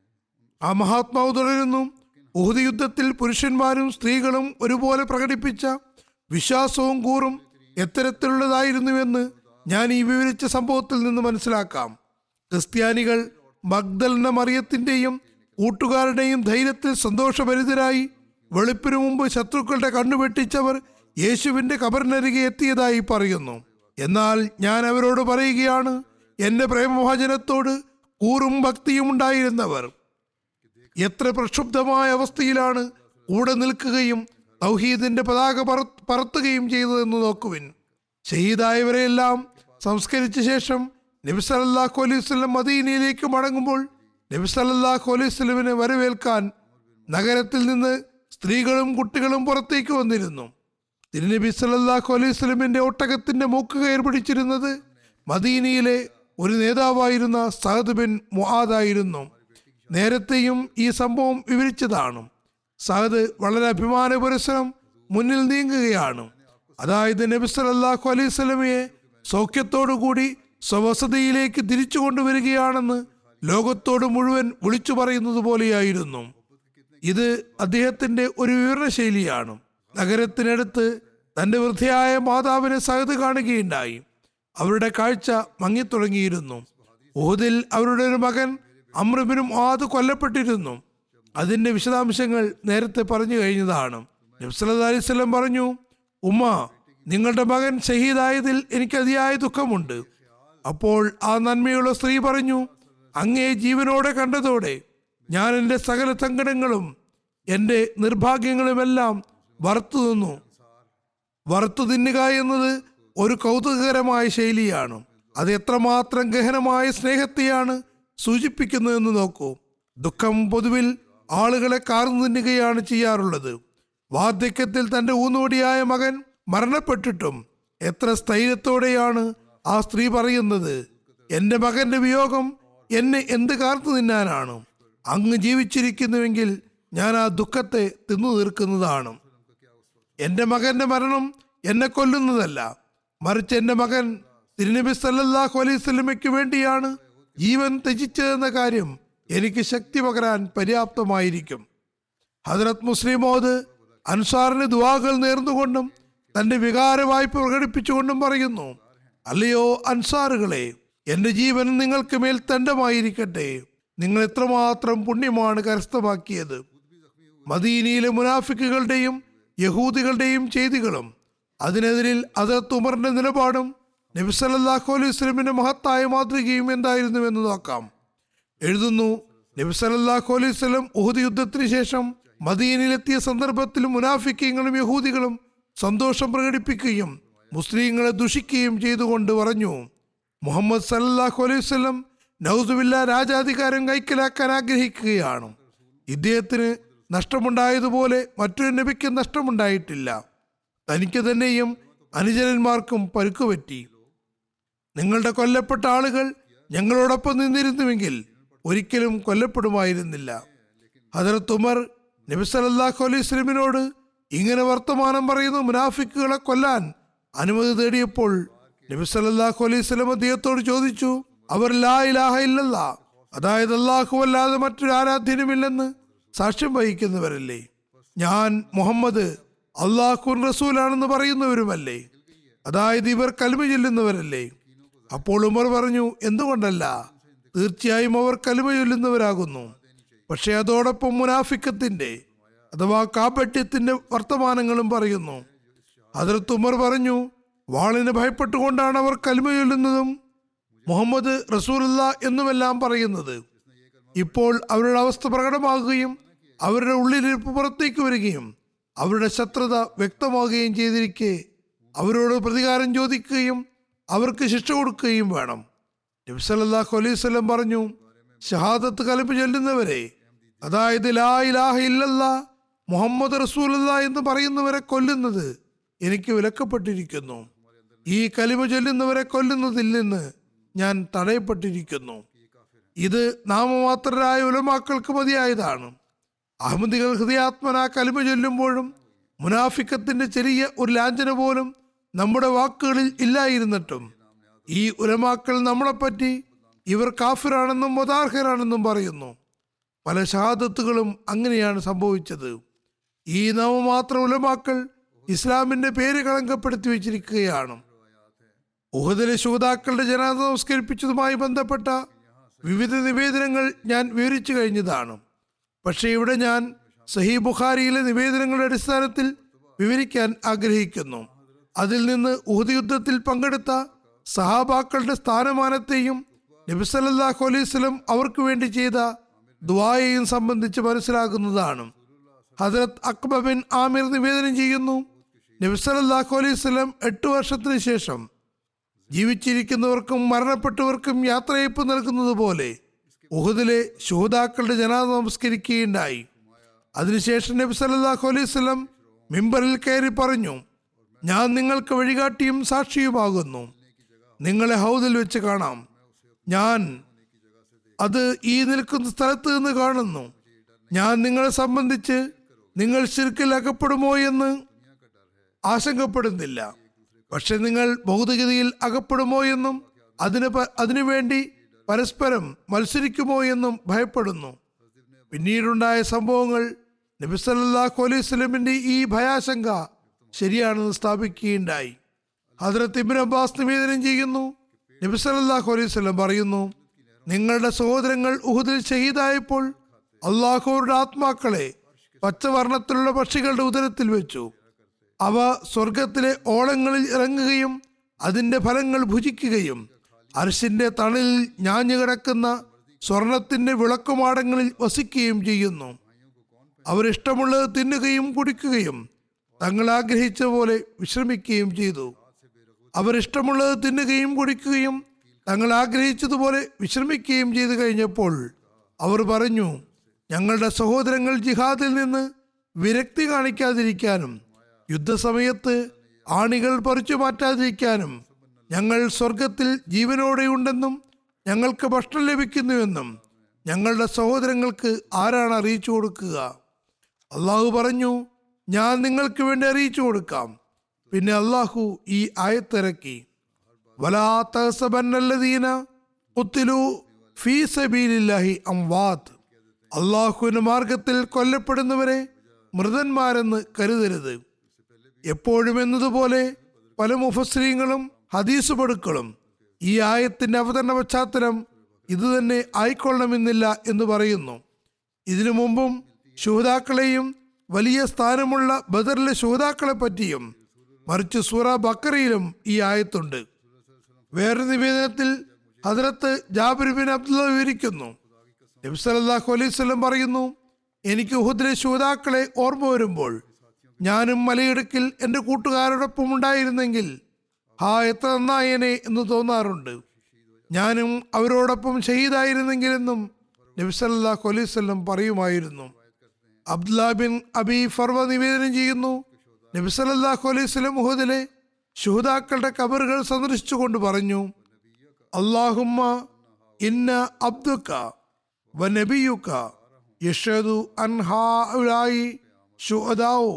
ആ മഹാത്മാവ് തുടരുന്നു ഉഹുദ് യുദ്ധത്തിൽ പുരുഷന്മാരും സ്ത്രീകളും ഒരുപോലെ പ്രകടിപ്പിച്ച വിശ്വാസവും കൂറും എത്തരത്തിലുള്ളതായിരുന്നുവെന്ന് ഞാൻ ഈ വിവരിച്ച സംഭവത്തിൽ നിന്ന് മനസ്സിലാക്കാം ക്രിസ്ത്യാനികൾ മഗ്ദലന മറിയത്തിന്റെയും കൂട്ടുകാരുടെയും ധൈര്യത്തിൽ സന്തോഷഭരിതരായി വെളുപ്പിനു മുമ്പ് ശത്രുക്കളുടെ കണ്ണു വെട്ടിച്ചവർ യേശുവിന്റെ കബറിനരികെ എത്തിയതായി പറയുന്നു എന്നാൽ ഞാൻ അവരോട് പറയുകയാണ് എന്റെ പ്രേമഭജനത്തോട് കൂറും ഭക്തിയും ഉണ്ടായിരുന്നവർ എത്ര പ്രക്ഷുബ്ധമായ അവസ്ഥയിലാണ് കൂടെ നിൽക്കുകയും തൗഹീദിന്റെ പതാക പറ- പറത്തുകയും ചെയ്തതെന്ന് നോക്കുവിൻ ഷഹീദായവരെയെല്ലാം സംസ്കരിച്ച ശേഷം നബി സല്ലല്ലാഹു അലൈഹി വസല്ലം മദീനയിലേക്ക് മടങ്ങുമ്പോൾ നബി സല്ലല്ലാഹു അലൈഹി വസല്ലമിനെ വരവേൽക്കാൻ നഗരത്തിൽ നിന്ന് സ്ത്രീകളും കുട്ടികളും പുറത്തേക്ക് വന്നിരുന്നു തിരുനബി സല്ലല്ലാഹു അലൈഹി വസല്ലമിന്റെ ഒട്ടകത്തിന്റെ മൂക്ക് കയർ പിടിച്ചിരുന്നത് മദീനയിലെ ഒരു നേതാവായിരുന്ന സഹദ് ബിൻ മുആദായിരുന്നു നേരത്തെയും ഈ സംഭവം വിവരിച്ചതാണ് സഹദ് വളരെ അഭിമാന പുരസ്സരം മുന്നിൽ നീങ്ങുകയാണ് അതായത് നബി സല്ലല്ലാഹു അലൈഹി സ്വലമയെ സൗഖ്യത്തോടുകൂടി സ്വവസതിയിലേക്ക് തിരിച്ചു കൊണ്ടുവരികയാണെന്ന് ലോകത്തോട് മുഴുവൻ വിളിച്ചു പറയുന്നത് പോലെയായിരുന്നു ഇത് അദ്ദേഹത്തിന്റെ ഒരു വിവരണ ശൈലിയാണ് നഗരത്തിനടുത്ത് തന്റെ വൃദ്ധയായ മാതാവിനെ സഹത് കാണുകയുണ്ടായി അവരുടെ കാഴ്ച മങ്ങിത്തുടങ്ങിയിരുന്നു ഊതിൽ അവരുടെ ഒരു മകൻ അമ്രബിനും ആദ് കൊല്ലപ്പെട്ടിരുന്നു അതിന്റെ വിശദാംശങ്ങൾ നേരത്തെ പറഞ്ഞു കഴിഞ്ഞതാണ് നബ്സല്ലാ അലൈവല്ലം പറഞ്ഞു ഉമ്മ നിങ്ങളുടെ മകൻ ഷഹീദായതിൽ എനിക്ക് അതിയായ ദുഃഖമുണ്ട് അപ്പോൾ ആ നന്മയുള്ള സ്ത്രീ പറഞ്ഞു അങ്ങേ ജീവനോടെ കണ്ടതോടെ ഞാൻ എൻ്റെ സകല സങ്കടങ്ങളും എൻ്റെ നിർഭാഗ്യങ്ങളുമെല്ലാം വറുത്തു നിന്നു വറുത്തു തിന്നുക എന്നത് ഒരു കൗതുകകരമായ ശൈലിയാണ് അത് എത്രമാത്രം ഗഹനമായ സ്നേഹത്തെയാണ് സൂചിപ്പിക്കുന്നതെന്ന് നോക്കൂ ദുഃഖം പൊതുവിൽ ആളുകളെ കാർന്നു തിന്നുകയാണ് ചെയ്യാറുള്ളത് വാർദ്ധക്യത്തിൽ തന്റെ ഊന്നുവടിയായ മകൻ മരണപ്പെട്ടിട്ടും എത്ര സ്ഥൈര്യത്തോടെയാണ് ആ സ്ത്രീ പറയുന്നത് എന്റെ മകന്റെ വിയോഗം എന്നെ എന്ത് കാർത്തു തിന്നാനാണ് അങ്ങ് ജീവിച്ചിരിക്കുന്നുവെങ്കിൽ ഞാൻ ആ ദുഃഖത്തെ തിന്നു തീർക്കുന്നതാണ് എന്റെ മകന്റെ മരണം എന്നെ കൊല്ലുന്നതല്ല മറിച്ച് എന്റെ മകൻ തിരുനബി സല്ലല്ലാഹു അലൈഹി സ്വലമയ്ക്ക് വേണ്ടിയാണ് ജീവൻ ത്യജിച്ചതെന്ന കാര്യം എനിക്ക് ശക്തി പകരാൻ പര്യാപ്തമായിരിക്കും ഹജറത് മുസ്ലിമോദ് അൻസാറിന് ദുവാകൾ നേർന്നുകൊണ്ടും തന്റെ വികാര വായ്പ പ്രകടിപ്പിച്ചുകൊണ്ടും പറയുന്നു അല്ലയോ അൻസാറുകളെ എന്റെ ജീവൻ നിങ്ങൾക്ക് മേൽ തണ്ടമായിരിക്കട്ടെ നിങ്ങൾ എത്രമാത്രം പുണ്യമാണ് കരസ്ഥമാക്കിയത് മദീനയിലെ മുനാഫിക്കുകളുടെയും യഹൂദികളുടെയും ചെയ്തികളും അതിനെതിരിൽ ഹജറത്ത് ഉമറിന്റെ നിലപാടും നബി സല്ലല്ലാഹു അലൈഹി വസല്ലമിന്റെ മഹത്തായ മാതൃകയും എന്തായിരുന്നുവെന്ന് നോക്കാം എഴുതുന്നു നബി സല്ലല്ലാഹു അലൈഹി വസല്ലം ഉഹുദ് യുദ്ധത്തിന് ശേഷം മദീനയിലെത്തിയ സന്ദർഭത്തിൽ മുനാഫിക്കങ്ങളും യഹൂദികളും സന്തോഷം പ്രകടിപ്പിക്കുകയും മുസ്ലിങ്ങളെ ദുഷിക്കുകയും ചെയ്തുകൊണ്ട് പറഞ്ഞു മുഹമ്മദ് സല്ലല്ലാഹു അലൈഹി വസല്ലം നൗസുബില്ല രാജാധികാരം കൈക്കലാക്കാൻ ആഗ്രഹിക്കുകയാണ് ഇദ്ദേഹത്തിന് നഷ്ടമുണ്ടായതുപോലെ മറ്റൊരു നബിക്ക് നഷ്ടമുണ്ടായിട്ടില്ല തനിക്ക് തന്നെയും അനുചരന്മാർക്കും പരുക്കുപറ്റി നിങ്ങളുടെ കൊല്ലപ്പെട്ട ആളുകൾ ഞങ്ങളോടൊപ്പം നിന്നിരുന്നുവെങ്കിൽ ഒരിക്കലും കൊല്ലപ്പെടുമായിരുന്നില്ല ഹജറത്ത് ഉമർ നബി സല്ലല്ലാഹു അലൈഹി വസല്ലമിനോട് ഇങ്ങനെ വർത്തമാനം പറയുന്ന മുനാഫിക്കുകളെ കൊല്ലാൻ അനുമതി തേടിയപ്പോൾ നബി സല്ലല്ലാഹു അലൈഹി വസല്ലം അദ്ദേഹത്തോട് ചോദിച്ചു അവർ ലാ ഇലാഹ ഇല്ലല്ലാ അതായത് അല്ലാഹു അല്ലാതെ മറ്റൊരു ആരാധ്യനുമില്ലെന്ന് സാക്ഷ്യം വഹിക്കുന്നവരല്ലേ ഞാൻ മുഹമ്മദ് അള്ളാഹുൻ റസൂലാണെന്ന് പറയുന്നവരുമല്ലേ അതായത് ഇവർ കൽമ ചൊല്ലുന്നവരല്ലേ അപ്പോൾ ഉമർ പറഞ്ഞു എന്തുകൊണ്ടല്ല തീർച്ചയായും അവർ കൽമ ചൊല്ലുന്നവരാകുന്നു പക്ഷെ അതോടൊപ്പം മുനാഫിക്കത്തിന്റെ അഥവാ കാപട്യത്തിന്റെ വർത്തമാനങ്ങളും പറയുന്നു ഹജറത്ത് ഉമർ പറഞ്ഞു വാളിനെ ഭയപ്പെട്ടുകൊണ്ടാണ് അവർ കൽമ ചൊല്ലുന്നതും മുഹമ്മദ് റസൂലുള്ള എന്നുമെല്ലാം പറയുന്നത് ഇപ്പോൾ അവരുടെ അവസ്ഥ പ്രകടമാകുകയും അവരുടെ ഉള്ളിലിരിപ്പ് പുറത്തേക്ക് വരികയും അവരുടെ ശത്രുത വ്യക്തമാകുകയും ചെയ്തിരിക്കെ അവരോട് പ്രതികാരം ചോദിക്കുകയും അവർക്ക് ശിക്ഷ കൊടുക്കുകയും വേണം നബ്സല്ലാഹു അലൈഹി സ്വലം പറഞ്ഞു ഷഹാദത്ത് കലപ്പ് ചൊല്ലുന്നവരെ അതായത് ലാ ഇലാഹ ഇല്ലല്ല മുഹമ്മദ് റസൂലല്ല എന്ന് പറയുന്നവരെ കൊല്ലുന്നത് എനിക്ക് വിലക്കപ്പെട്ടിരിക്കുന്നു ഈ കലിമ ചൊല്ലുന്നവരെ കൊല്ലുന്നതിൽ നിന്ന് ഞാൻ തടയപ്പെട്ടിരിക്കുന്നു ഇത് നാമമാത്രരായ ഉലമാക്കൾക്ക് മതിയായതാണ് അഹമ്മദികൾ ഹൃദയാത്മന കലിമ ചൊല്ലുമ്പോഴും മുനാഫിക്കത്തിന്റെ ചെറിയ ഒരു ലാഞ്ചന പോലും നമ്മുടെ വാക്കുകളിൽ ഇല്ലായിരുന്നിട്ടും ഈ ഉലമാക്കൾ നമ്മളെപ്പറ്റി ഇവർ കാഫിറാണെന്നും മതാർഹരാണെന്നും പറയുന്നു പല ഷഹാദത്തുകളും അങ്ങനെയാണ് സംഭവിച്ചത് ഈ നാമമാത്ര ഉലമാക്കൾ ഇസ്ലാമിന്റെ പേര് കളങ്കപ്പെടുത്തി വെച്ചിരിക്കുകയാണ് ഉഹദിലെ ശുഹതാക്കളുടെ ജനാദ നമസ്കരിപ്പിച്ചതുമായി ബന്ധപ്പെട്ട വിവിധ നിവേദനങ്ങൾ ഞാൻ വിവരിച്ചു കഴിഞ്ഞതാണ് പക്ഷേ ഇവിടെ ഞാൻ സഹി ബുഖാരിയിലെ നിവേദനങ്ങളുടെ അടിസ്ഥാനത്തിൽ വിവരിക്കാൻ ആഗ്രഹിക്കുന്നു അതിൽ നിന്ന് ഉഹദ് യുദ്ധത്തിൽ പങ്കെടുത്ത സഹാബാക്കളുടെ സ്ഥാനമാനത്തെയും നബിസല്ലാഹു അലൈഹി സ്വലം അവർക്ക് വേണ്ടി ചെയ്ത ദ്വായയും സംബന്ധിച്ച് മനസ്സിലാകുന്നതാണ് ഹജറത് അക്ബ ബിൻ ആമിർ നിവേദനം ചെയ്യുന്നു നബിസല്ലാഹു അലൈഹി സ്വലം എട്ട് വർഷത്തിന് ശേഷം ജീവിച്ചിരിക്കുന്നവർക്കും മരണപ്പെട്ടവർക്കും യാത്രയപ്പ് നൽകുന്നത് പോലെ ഉഹദിലെ ശുഹതാക്കളുടെ ജനാദ നമസ്കരിക്കുകയുണ്ടായി അതിനുശേഷം നബി സല്ലല്ലാഹു അലൈഹി വസല്ലം മിമ്പറിൽ കയറി പറഞ്ഞു ഞാൻ നിങ്ങൾക്ക് വഴികാട്ടിയും സാക്ഷിയുമാകുന്നു നിങ്ങളെ ഹൗദിൽ വെച്ച് കാണാം ഞാൻ അത് ഈ നിൽക്കുന്ന സ്ഥലത്ത് നിന്ന് കാണുന്നു ഞാൻ നിങ്ങളെ സംബന്ധിച്ച് നിങ്ങൾ ശിർക്കിൽ അകപ്പെടുമോ എന്ന് ആശങ്കപ്പെടുന്നില്ല പക്ഷെ നിങ്ങൾ ഭൗതികതയിൽ അകപ്പെടുമോ എന്നും അതിന് പ- അതിനുവേണ്ടി പരസ്പരം മത്സരിക്കുമോ എന്നും ഭയപ്പെടുന്നു പിന്നീടുണ്ടായ സംഭവങ്ങൾ നബി സല്ലല്ലാഹു അലൈഹി വസല്ലമിന്റെ ഈ ഭയാശങ്ക ശരിയാണെന്ന് സ്ഥാപിക്കുകയുണ്ടായി ഹദ്രത്ത് ഇബ്ൻ അബ്ബാസ് നിവേദനം ചെയ്യുന്നു നബി സല്ലല്ലാഹു അലൈഹി വസല്ലം പറയുന്നു നിങ്ങളുടെ സഹോദരങ്ങൾ ഉഹുദിൽ ഷഹീദായപ്പോൾ അള്ളാഹുവരുടെ ആത്മാക്കളെ പച്ചവർണ്ണത്തിലുള്ള പക്ഷികളുടെ ഉദരത്തിൽ വെച്ചു അവ സ്വർഗത്തിലെ ഓളങ്ങളിൽ ഇറങ്ങുകയും അതിന്റെ ഫലങ്ങൾ ഭുജിക്കുകയും അർശിന്റെ തണലിൽ ഞാഞ്ഞു കിടക്കുന്ന സ്വർണത്തിന്റെ വിളക്കുമാടങ്ങളിൽ വസിക്കുകയും ചെയ്യുന്നു അവരിഷ്ടമുള്ളത് തിന്നുകയും കുടിക്കുകയും തങ്ങൾ ആഗ്രഹിച്ച പോലെ വിശ്രമിക്കുകയും ചെയ്തു അവരിഷ്ടമുള്ളത് തിന്നുകയും കുടിക്കുകയും തങ്ങൾ ആഗ്രഹിച്ചതുപോലെ വിശ്രമിക്കുകയും ചെയ്തു കഴിഞ്ഞപ്പോൾ അവർ പറഞ്ഞു ഞങ്ങളുടെ സഹോദരങ്ങൾ ജിഹാദിൽ നിന്ന് വിരക്തി കാണിക്കാതിരിക്കാനും യുദ്ധസമയത്ത് ആണികൾ പറിച്ചു മാറ്റാതിരിക്കാനും ഞങ്ങൾ സ്വർഗത്തിൽ ജീവനോടെയുണ്ടെന്നും ഞങ്ങൾക്ക് ഭക്ഷണം ലഭിക്കുന്നുവെന്നും ഞങ്ങളുടെ സഹോദരങ്ങൾക്ക് ആരാണ് അറിയിച്ചു കൊടുക്കുക അള്ളാഹു പറഞ്ഞു ഞാൻ നിങ്ങൾക്ക് വേണ്ടി അറിയിച്ചു കൊടുക്കാം പിന്നെ അള്ളാഹു ഈ ആയത്തിറക്കി വലാ തഹസബന്നല്ലദീന ഉത്തിലു ഫീ സബീലില്ലാഹി അംവാത്ത് അള്ളാഹുവിന്റെ മാർഗത്തിൽ കൊല്ലപ്പെടുന്നവരെ മൃതന്മാരെന്ന് കരുതരുത് എപ്പോഴും എന്നതുപോലെ പല മുഫസ്രീങ്ങളും ഹദീസ് പടുക്കളും ഈ ആയത്തിന്റെ അവതരണ പശ്ചാത്തലം ഇത് തന്നെ ആയിക്കൊള്ളണമെന്നില്ല എന്ന് പറയുന്നു ഇതിനു മുമ്പും ശുഹതാക്കളെയും വലിയ സ്ഥാനമുള്ള ബദറിലെ ശുഹതാക്കളെ പറ്റിയും മറിച്ച് സൂറ ബക്കറയിലും ഈ ആയത്തുണ്ട് വേറെ നിവേദനത്തിൽ ഹദ്രത്ത് ജാബിർ ബിൻ അബ്ദുള്ള വിവരിക്കുന്നു നബി സല്ലല്ലാഹു അലൈഹി വസല്ലം പറയുന്നു എനിക്ക് ഉഹുദിലെ ശുഹതാക്കളെ ഓർമ്മ വരുമ്പോൾ ഞാനും മലയിടുക്കിൽ എൻ്റെ കൂട്ടുകാരോടൊപ്പം ഉണ്ടായിരുന്നെങ്കിൽ ഹാ എത്ര നന്നായനെ എന്ന് തോന്നാറുണ്ട് ഞാനും അവരോടൊപ്പം ഷഹീദായിരുന്നെങ്കിലെന്നും നബി സല്ലല്ലാഹു അലൈഹി വസല്ലം പറയുമായിരുന്നു അബ്ദുല്ല ബിൻ അബി ഫർവ നിവേദനം ചെയ്യുന്നു നബി സല്ലല്ലാഹു അലൈഹി വസല്ലം ഉഹദിലെ ശുഹതാക്കളുടെ കബറുകൾ സന്ദർശിച്ചുകൊണ്ട് പറഞ്ഞു അള്ളാഹുമ്മ ഇന്ന അബ്ദുക്ക വ നബിയുക്ക യഷദു അൻ ഹാഉലായി ശുഹദാഉ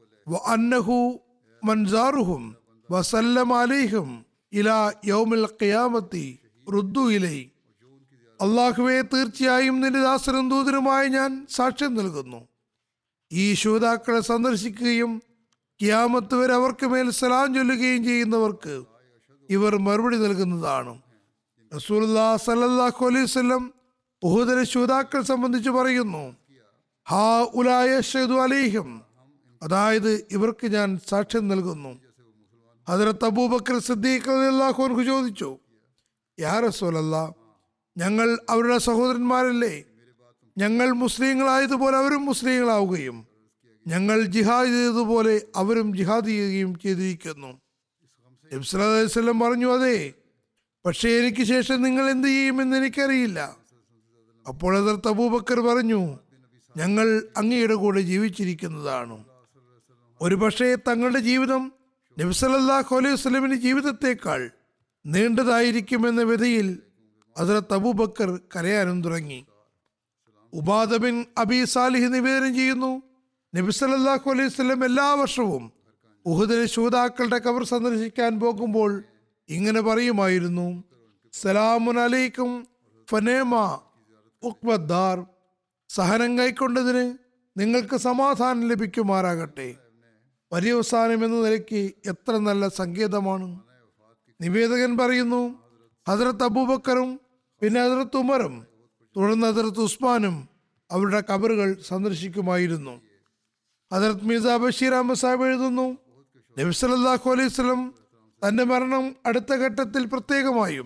വ അന്നഹു മൻസാറുഹും വസല്ലം അലൈഹിം ഇലാ യൗമിൽ ഖിയാമത്തി റുദ്ദു ഇലൈ അള്ളാഹുവെ തീർച്ചയായും നിന്റെ ദാസനും ദൂതനുമായി ഞാൻ സാക്ഷ്യം നൽകുന്നു ഈ ശൂതാക്കളെ സന്ദർശിക്കുകയും കിയാമത്ത് വരെ അവർക്ക് മേൽ സലാം ചൊല്ലുകയും ചെയ്യുന്നവർക്ക് ഇവർ മറുപടി നൽകുന്നതാണ് റസൂലുല്ലാ സല്ലല്ലാഹു അലൈഹി വസല്ലം ഉഹുദിലെ ശൂതാക്കൾ സംബന്ധിച്ച് പറയുന്നു ഹാ ഉലായ ഷഹദു അലൈഹിം അതായത് ഇവർക്ക് ഞാൻ സാക്ഷ്യം നൽകുന്നു ഹജറത്ത് അബൂബക്കർ സിദ്ദീഖ് റളിയല്ലാഹു അൻഹു ചോദിച്ചു യാ റസൂലല്ല ഞങ്ങൾ അവരുടെ സഹോദരന്മാരല്ലേ ഞങ്ങൾ മുസ്ലിങ്ങളായതുപോലെ അവരും മുസ്ലിങ്ങളാവുകയും ഞങ്ങൾ ജിഹാദ് ചെയ്തതുപോലെ അവരും ജിഹാദ് ചെയ്യുകയും ചെയ്തിരിക്കുന്നു നബി സല്ലല്ലാഹു അലൈഹി വസല്ലം പറഞ്ഞു അതെ പക്ഷേ എനിക്ക് ശേഷം നിങ്ങൾ എന്ത് ചെയ്യുമെന്ന് എനിക്കറിയില്ല അപ്പോൾ ഹജറത്ത് അബൂബക്കർ പറഞ്ഞു ഞങ്ങൾ അങ്ങയുടെ കൂടെ ജീവിച്ചിരിക്കുന്നതാണ് ഒരു പക്ഷേ തങ്ങളുടെ ജീവിതം നബി സല്ലല്ലാഹു അലൈഹി വസല്ലമിന്റെ ജീവിതത്തെക്കാൾ നീണ്ടതായിരിക്കുമെന്ന വിധയിൽ ഹസരത്ത് അബൂബക്കർ കരയാനും തുടങ്ങി ഉബാദ ബിൻ അബി സാലിഹ് നിവേദനം ചെയ്യുന്നു നബി സല്ലല്ലാഹു അലൈഹി വസല്ലം എല്ലാ വർഷവും ഉഹുദിലെ ശൂതാക്കളുടെ കബർ സന്ദർശിക്കാൻ പോകുമ്പോൾ ഇങ്ങനെ പറയുമായിരുന്നു സലാമുൻ അലൈക്കും ഫനേമ ഉക്ബദ്ദാർ സഹനം കൈക്കൊണ്ടതിന് നിങ്ങൾക്ക് സമാധാനം ലഭിക്കുമാറാകട്ടെ പര്യവസാനം എന്ന നിലയ്ക്ക് എത്ര നല്ല സങ്കേതമാണ് നിവേദകൻ പറയുന്നു ഹജറത്ത് അബൂബക്കറും പിന്നെ ഹജറത്ത് ഉമറും തുടർന്ന് ഹജറത്ത് ഉസ്മാനും അവരുടെ കബറുകൾ സന്ദർശിക്കുമായിരുന്നു ഹജറത്ത് മിർസ ബഷീർ അഹമ്മദ് സാഹിബ് എഴുതുന്നു നബി സല്ലല്ലാഹു അലൈഹി വസല്ലം തന്റെ മരണം അടുത്ത ഘട്ടത്തിൽ പ്രത്യേകമായും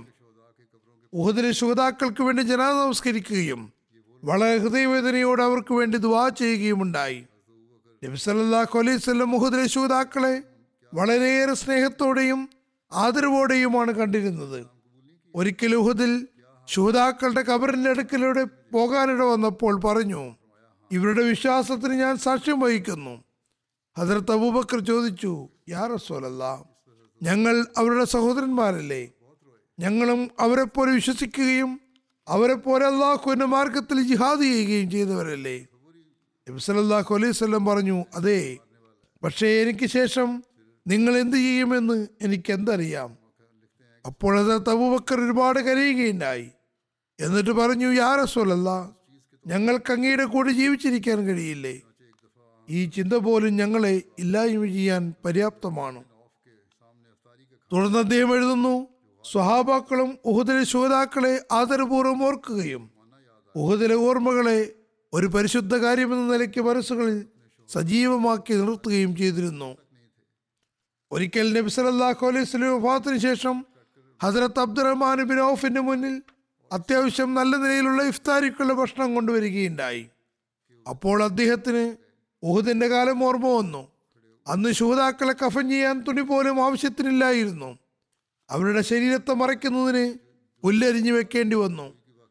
ഉഹദിലെ ശുഹതാക്കൾക്ക് വേണ്ടി ജനാദ നമസ്കരിക്കുകയും വളരെ ഹൃദയവേദനയോടെ അവർക്ക് വേണ്ടി ദുവാ ചെയ്യുകയും ഉണ്ടായി നബി സല്ലല്ലാഹു അലൈഹി വസല്ലം ഉഹദിലെ ശുഹതാക്കളെ വളരെയേറെ സ്നേഹത്തോടെയും ആദരവോടെയുമാണ് കണ്ടിരുന്നത് ഒരിക്കൽ ഉഹദിൽ ശുഹതാക്കളുടെ കബറിന്റെ അടുക്കലൂടെ പോകാനിട വന്നപ്പോൾ പറഞ്ഞു ഇവരുടെ വിശ്വാസത്തിന് ഞാൻ സാക്ഷ്യം വഹിക്കുന്നു ഹജറത്ത് അബൂബക്കർ ചോദിച്ചു യാ റസൂലല്ല ഞങ്ങൾ അവരുടെ സഹോദരന്മാരല്ലേ ഞങ്ങളും അവരെപ്പോലെ വിശ്വസിക്കുകയും അവരെപ്പോലെ അള്ളാഹുവിന്റെ മാർഗത്തിൽ ജിഹാദ് ചെയ്യുകയും ചെയ്തവരല്ലേ നബി സല്ലല്ലാഹു അലൈഹി വസല്ലം പറഞ്ഞു അതെ പക്ഷേ എനിക്ക് ശേഷം നിങ്ങൾ എന്ത് ചെയ്യുമെന്ന് എനിക്ക് എന്തറിയാം അപ്പോൾ ഹസരത്ത് അബൂബക്കർ ഒരുപാട് കരയുകയുണ്ടായി എന്നിട്ട് പറഞ്ഞു യാ റസൂലല്ല ഞങ്ങൾക്ക് അങ്ങയുടെ കൂടെ ജീവിച്ചിരിക്കാൻ കഴിയില്ലേ ഈ ചിന്ത പോലും ഞങ്ങളെ ഇല്ലായ്മ ചെയ്യാൻ പര്യാപ്തമാണ് തുടർന്ന് അദ്ദേഹം എഴുതുന്നു സ്വഹാബാക്കളും ഉഹുദിലെ ശോതാക്കളെ ആദരപൂർവ്വം ഓർക്കുകയും ഉഹുദിലെ ഓർമ്മകളെ ഒരു പരിശുദ്ധ കാര്യമെന്ന നിലയ്ക്ക് മനസ്സുകളിൽ സജീവമാക്കി നിർത്തുകയും ചെയ്തിരുന്നു ഒരിക്കൽ നബി സല്ലല്ലാഹു അലൈഹി വസല്ലം വഫാത്തിന് ശേഷം ഹസരത്ത് അബ്ദുറഹ്മാൻ ബിൻ ഔഫിന്റെ മുന്നിൽ അത്യാവശ്യം നല്ല നിലയിലുള്ള ഇഫ്താരിക്കുള്ള ഭക്ഷണം കൊണ്ടുവരികയുണ്ടായി അപ്പോൾ അദ്ദേഹത്തിന് ഉഹുദിന്റെ കാലം ഓർമ്മ വന്നു അന്ന് ശൂതാക്കളെ കഫൻ ചെയ്യാൻ തുണി പോലും ആവശ്യത്തിനില്ലായിരുന്നു അവരുടെ ശരീരത്തെ മറയ്ക്കുന്നതിന് പുല്ലരിഞ്ഞു വെക്കേണ്ടി വന്നു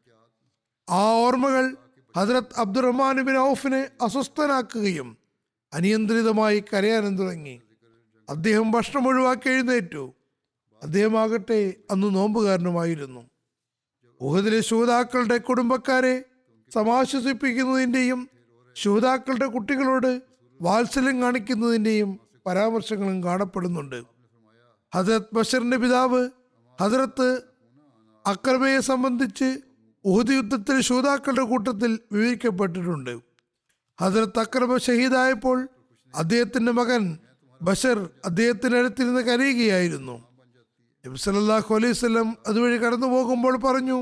ആ ഓർമ്മകൾ ഹജറത്ത് അബ്ദുറഹ്മാൻ ബിൻ ഔഫിനെ അസ്വസ്ഥനാക്കുകയും അനിയന്ത്രിതമായി കരയാനും തുടങ്ങി അദ്ദേഹം ഭക്ഷണം ഒഴിവാക്കി എഴുന്നേറ്റു അദ്ദേഹമാകട്ടെ അന്ന് നോമ്പുകാരനുമായിരുന്നു ഉഹദിലെ ശൂതാക്കളുടെ കുടുംബക്കാരെ സമാശ്വസിപ്പിക്കുന്നതിൻ്റെയും ശൂതാക്കളുടെ കുട്ടികളോട് വാത്സല്യം കാണിക്കുന്നതിൻ്റെയും പരാമർശങ്ങളും കാണപ്പെടുന്നുണ്ട് ഹജരത് ബഷറിന്റെ പിതാവ് ഹജറത്ത് അക്രമയെ സംബന്ധിച്ച് ഉഹദ് യുദ്ധത്തിൽ ശൂതാക്കളുടെ കൂട്ടത്തിൽ വിവരിക്കപ്പെട്ടിട്ടുണ്ട് ഹജറത്ത് അക്രമ ഷഹീദായപ്പോൾ അദ്ദേഹത്തിന്റെ മകൻ ബഷർ അദ്ദേഹത്തിന്റെ അടുത്തിരുന്ന് കരയുകയായിരുന്നു നബി സല്ലല്ലാഹു അലൈഹി വസല്ലം അതുവഴി കടന്നു പോകുമ്പോൾ പറഞ്ഞു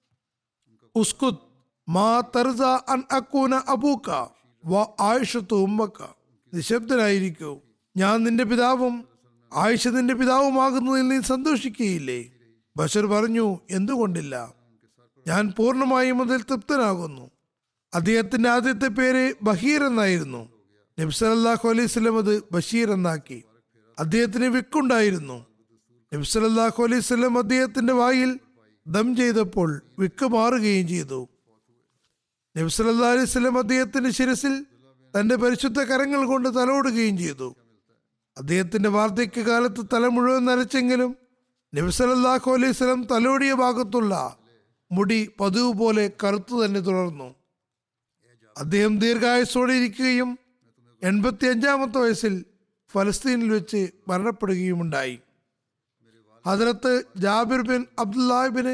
ഉസ്കുത് മാ തർസ അൻ അക്കൂന അബൂക്ക വ ആയിഷത്തു ഉമ്മക്ക നിശബ്ദനായിരിക്കൂ ഞാൻ നിന്റെ പിതാവും ആയിഷ നിന്റെ പിതാവുമാകുന്നതിൽ നീ സന്തോഷിക്കുകയില്ലേ ബഷർ പറഞ്ഞു എന്തുകൊണ്ടില്ല ഞാൻ പൂർണ്ണമായും അതിൽ തൃപ്തനാകുന്നു അദ്ദേഹത്തിന്റെ ആദ്യത്തെ പേര് ബഹീർ എന്നായിരുന്നു നബി സല്ലല്ലാഹു അലൈഹി വസല്ലം അത് ബഷീർ എന്നാക്കി അദ്ദേഹത്തിന് വിക്കുണ്ടായിരുന്നു നബി സല്ലല്ലാഹു അലൈഹി വസല്ലം അദ്ദേഹത്തിന്റെ വായിൽ ദം ചെയ്തപ്പോൾ വിക്ക് മാറുകയും ചെയ്തു നബി സല്ലല്ലാഹു അലൈഹി വസല്ലം അദ്ദേഹത്തിന്റെ ശിരസിൽ തന്റെ പരിശുദ്ധ കരങ്ങൾ കൊണ്ട് തലോടുകയും ചെയ്തു അദ്ദേഹത്തിന്റെ വാർദ്ധക്യ കാലത്ത് തല മുഴുവൻ നരച്ചെങ്കിലും നബി സല്ലല്ലാഹു അലൈഹി വസല്ലം തലോടിയ ഭാഗത്തുള്ള മുടി പതിവ് പോലെ കറുത്തു തന്നെ തുടർന്നു അദ്ദേഹം ദീർഘായുസോടെ ഇരിക്കുകയും എൺപത്തി അഞ്ചാമത്തെ വയസ്സിൽ ഫലസ്തീനിൽ വെച്ച് മരണപ്പെടുകയുമുണ്ടായി ഹജറത്ത് ജാബിർ ബിൻ അബ്ദുല്ലാഹിബിന്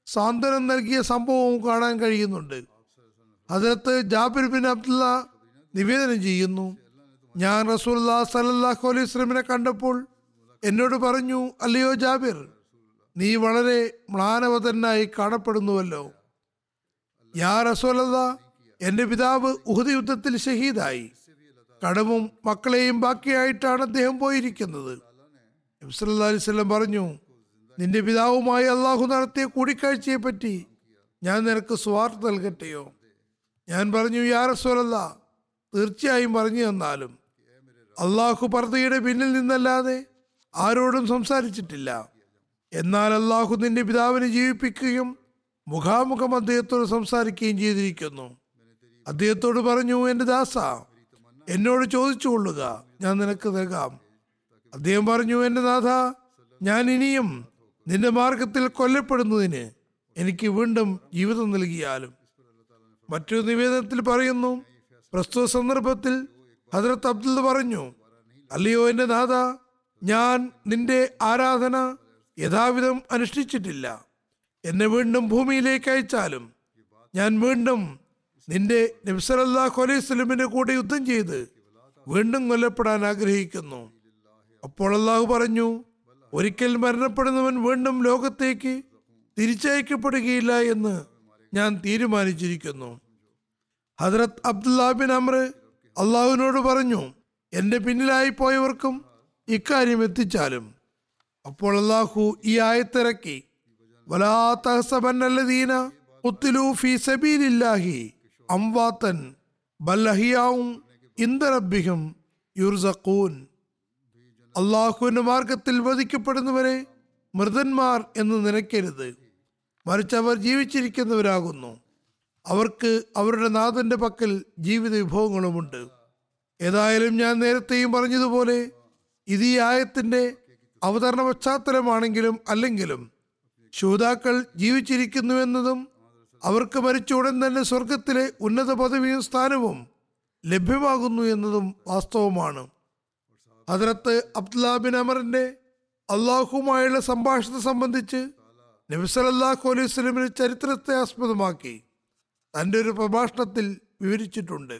സാന്ത്വനം നൽകിയ സംഭവവും കാണാൻ കഴിയുന്നുണ്ട് ഹജറത്ത് ജാബിർ ബിൻ അബ്ദുല്ല നിവേദനം ചെയ്യുന്നു ഞാൻ റസൂല്ലാ സലല്ലാഹു അലൈഹി സ്വലമിനെ കണ്ടപ്പോൾ എന്നോട് പറഞ്ഞു അല്ലയോ ജാബിർ നീ വളരെ മ്ലാനവതനായി കാണപ്പെടുന്നുവല്ലോ യാ റസൂലല്ല എന്റെ പിതാവ് ഉഹദ് യുദ്ധത്തിൽ ഷഹീദായി കടവും മക്കളെയും ബാക്കിയായിട്ടാണ് അദ്ദേഹം പോയിരിക്കുന്നത് നബി സല്ലല്ലാഹു അലൈഹി വസല്ലം പറഞ്ഞു നിന്റെ പിതാവുമായി അള്ളാഹു നടത്തിയ കൂടിക്കാഴ്ചയെ പറ്റി ഞാൻ നിനക്ക് സ്വാർത്ഥ നൽകട്ടെയോ ഞാൻ പറഞ്ഞു യാ റസൂലല്ല തീർച്ചയായും പറഞ്ഞു തന്നാലും അള്ളാഹു പർദ്ദയുടെ പിന്നിൽ നിന്നല്ലാതെ ആരോടും സംസാരിച്ചിട്ടില്ല എന്നാൽ അള്ളാഹു നിന്റെ പിതാവിനെ ജീവിപ്പിക്കുകയും മുഖാമുഖം അദ്ദേഹത്തോട് സംസാരിക്കുകയും ചെയ്തിരിക്കുന്നു അദ്ദേഹത്തോട് പറഞ്ഞു എൻ്റെ ദാസ എന്നോട് ചോദിച്ചു കൊള്ളുക ഞാൻ നിനക്ക് നൽകാം അദ്ദേഹം പറഞ്ഞു എൻ്റെ നാഥ ഞാൻ ഇനിയും നിന്റെ മാർഗത്തിൽ കൊല്ലപ്പെടുന്നതിന് എനിക്ക് വീണ്ടും ജീവിതം നൽകിയാലും മറ്റൊരു നിവേദനത്തിൽ പറയുന്നു പ്രസ്തുത സന്ദർഭത്തിൽ ഹജറത്ത് അബ്ദുൽ പറഞ്ഞു അല്ലയോ എൻ്റെ നാഥ ഞാൻ നിന്റെ ആരാധന യഥാവിധം അനുഷ്ഠിച്ചിട്ടില്ല എന്നെ വീണ്ടും ഭൂമിയിലേക്ക് അയച്ചാലും ഞാൻ വീണ്ടും നിന്റെ നബ്സലല്ലാഹു അലൈഹി സ്വലമിന്റെ കൂടെ യുദ്ധം ചെയ്ത് വീണ്ടും കൊല്ലപ്പെടാൻ ആഗ്രഹിക്കുന്നു അപ്പോൾ അള്ളാഹു പറഞ്ഞു ഒരിക്കൽ മരണപ്പെടുന്നവൻ വീണ്ടും ലോകത്തേക്ക് തിരിച്ചയക്കപ്പെടുകയില്ല എന്ന് ഞാൻ തീരുമാനിച്ചിരിക്കുന്നു ഹദ്രത്ത് അബ്ദുല്ലാ ബിൻ അമ്ര അള്ളാഹുവിനോട് പറഞ്ഞു എൻ്റെ പിന്നിലായി പോയവർക്കും ഇക്കാര്യം എത്തിച്ചാലും അപ്പോൾ അള്ളാഹു ഈ ആയത്തിറക്കി വലാ തഹസബന്നല്ലദീന ഉത്തിലു ഫീ സബീലില്ലാഹി അംവാത്തൻ ബല്ലഹിയാവും ഇന്ദറബിഹും യുർസഖൂൻ അള്ളാഹുവിന്റെ മാർഗത്തിൽ വധിക്കപ്പെടുന്നവരെ മൃതന്മാർ എന്ന് നിനക്കരുത് മറിച്ച് അവർ ജീവിച്ചിരിക്കുന്നവരാകുന്നു അവർക്ക് അവരുടെ നാഥന്റെ പക്കൽ ജീവിത വിഭവങ്ങളുമുണ്ട് ഏതായാലും ഞാൻ നേരത്തെയും പറഞ്ഞതുപോലെ ഇത് ഈ ആയത്തിന്റെ അവതരണ പശ്ചാത്തലമാണെങ്കിലും അല്ലെങ്കിലും ശൂതാക്കൾ ജീവിച്ചിരിക്കുന്നുവെന്നതും അവർക്ക് മരിച്ച ഉടൻ തന്നെ സ്വർഗത്തിലെ ഉന്നത പദവിയും സ്ഥാനവും ലഭ്യമാകുന്നു എന്നതും വാസ്തവമാണ് ഹജറത്ത് അബ്ദുല്ലാ ബിൻ അമറിന്റെ അള്ളാഹുമായുള്ള സംഭാഷണത്തെ സംബന്ധിച്ച് നബിസലല്ലാഹു അലൈഹി സ്വലമിന്റെ ചരിത്രത്തെ ആസ്പദമാക്കി തന്റെ ഒരു പ്രഭാഷണത്തിൽ വിവരിച്ചിട്ടുണ്ട്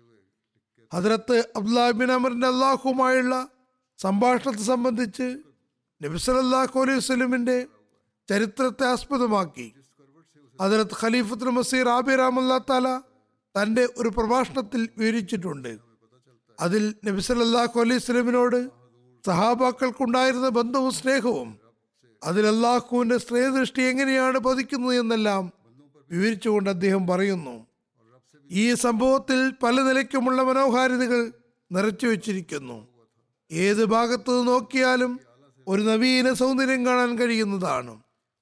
ഹജറത്ത് അബ്ദുല്ലാ ബിൻ അമറിന്റെ അള്ളാഹുമായുള്ള സംഭാഷണത്തെ സംബന്ധിച്ച് നബിസലല്ലാഹു അലൈഹി സ്വലമിന്റെ ചരിത്രത്തെ ആസ്പദമാക്കി ഹജറത്ത് ഖലീഫത്തുൽ മസീർ ആബിർ അഹമ്മല്ലാ താല തന്റെ ഒരു പ്രഭാഷണത്തിൽ വിവരിച്ചിട്ടുണ്ട് അതിൽ നബി സല്ലല്ലാഹു അലൈഹി സ്വലമിനോട് സഹാബാക്കൾക്കുണ്ടായിരുന്ന ബന്ധവും സ്നേഹവും അതിൽ അള്ളാഹുവിന്റെ സ്നേഹദൃഷ്ടി എങ്ങനെയാണ് പതിക്കുന്നത് എന്നെല്ലാം വിവരിച്ചുകൊണ്ട് അദ്ദേഹം പറയുന്നു ഈ സംഭവത്തിൽ പല നിലയ്ക്കുമുള്ള മനോഹാരിതകൾ നിറച്ചു വച്ചിരിക്കുന്നു ഏത് ഭാഗത്തു നിന്ന് നോക്കിയാലും ഒരു നവീന സൗന്ദര്യം കാണാൻ കഴിയുന്നതാണ്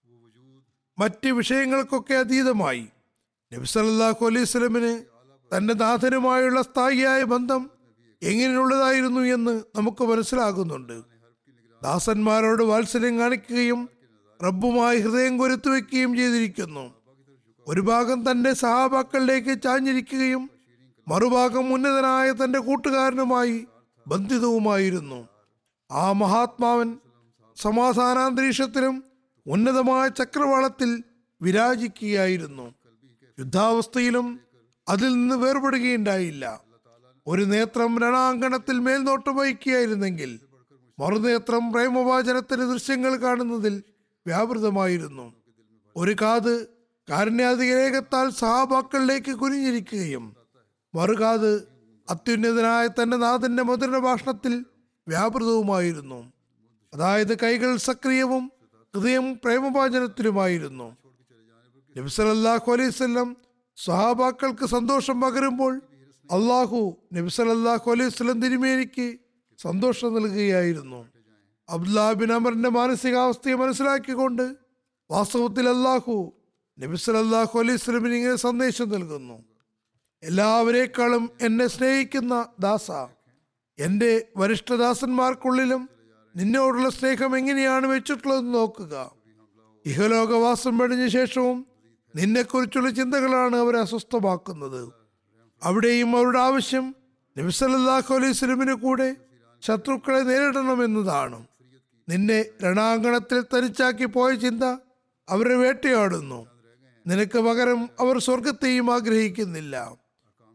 മറ്റ് വിഷയങ്ങൾക്കൊക്കെ അതീതമായി നബി സല്ലല്ലാഹു അലൈഹി സ്വലമിന് തന്റെ നാഥനുമായുള്ള സ്ഥായിയായ ബന്ധം എങ്ങനെയുള്ളതായിരുന്നു എന്ന് നമുക്ക് മനസ്സിലാകുന്നുണ്ട് ദാസന്മാരോട് വാത്സല്യം കാണിക്കുകയും റബ്ബുമായി ഹൃദയം കൊരുത്തു വെക്കുകയും ചെയ്തിരിക്കുന്നു ഒരു ഭാഗം തന്റെ സഹാബാക്കളിലേക്ക് ചാഞ്ഞിരിക്കുകയും മറുഭാഗം ഉന്നതനായ തന്റെ കൂട്ടുകാരനുമായി ബന്ധിതവുമായിരുന്നു ആ മഹാത്മാവൻ സമാധാനാന്തരീക്ഷത്തിലും ഉന്നതമായ ചക്രവാളത്തിൽ വിരാജിക്കുകയായിരുന്നു യുദ്ധാവസ്ഥയിലും അതിൽ നിന്ന് വേർപെടുകയുണ്ടായില്ല ഒരു നേത്രം രണാങ്കണത്തിൽ മേൽനോട്ടം വഹിക്കുകയായിരുന്നെങ്കിൽ മറുനേത്രം പ്രേമവാചനത്തിന്റെ ദൃശ്യങ്ങൾ കാണുന്നതിൽ വ്യാപൃതമായിരുന്നു ഒരു കാത് കാരുണ്യാധികരേഖത്താൽ സഹാബാക്കളിലേക്ക് കുനിഞ്ഞിരിക്കുകയും മറുകാത് അത്യുന്നതനായ തന്റെ നാഥന്റെ മധുര ഭാഷണത്തിൽ വ്യാപൃതവുമായിരുന്നു അതായത് കൈകൾ സക്രിയവും ഹൃദയം പ്രേമവാചനത്തിലുമായിരുന്നു നബി സല്ലല്ലാഹു അലൈഹി വസല്ലം സ്വഹാബാക്കൾക്ക് സന്തോഷം പകരുമ്പോൾ അള്ളാഹു നബി സല്ലല്ലാഹു അലൈഹി വസല്ലം തിരുമേനിക്ക് സന്തോഷം നൽകുകയായിരുന്നു അബ്ദുല്ലാ ബിൻ അമറിന്റെ മാനസികാവസ്ഥയെ മനസ്സിലാക്കിക്കൊണ്ട് വാസ്തവത്തിൽ അള്ളാഹു നബി സല്ലല്ലാഹു അലൈഹി വസല്ലമിന് ഇങ്ങനെ സന്ദേശം നൽകുന്നു എല്ലാവരേക്കാളും എന്നെ സ്നേഹിക്കുന്ന ദാസ എൻ്റെ വരിഷ്ഠദാസന്മാർക്കുള്ളിലും നിന്നോടുള്ള സ്നേഹം എങ്ങനെയാണ് വെച്ചിട്ടുള്ളതെന്ന് നോക്കുക ഇഹലോകവാസം വെടിഞ്ഞ ശേഷവും നിന്നെക്കുറിച്ചുള്ള ചിന്തകളാണ് അവരെ അസ്വസ്ഥമാക്കുന്നത് അവിടെയും അവരുടെ ആവശ്യം നബിസല്ലാഹു അലൈഹി സ്വലമിന് കൂടെ ശത്രുക്കളെ നേരിടണമെന്നതാണ് നിന്നെ രണാങ്കണത്തിൽ തനിച്ചാക്കി പോയ ചിന്ത അവരെ വേട്ടയാടുന്നു നിനക്ക് പകരം അവർ സ്വർഗത്തെയും ആഗ്രഹിക്കുന്നില്ല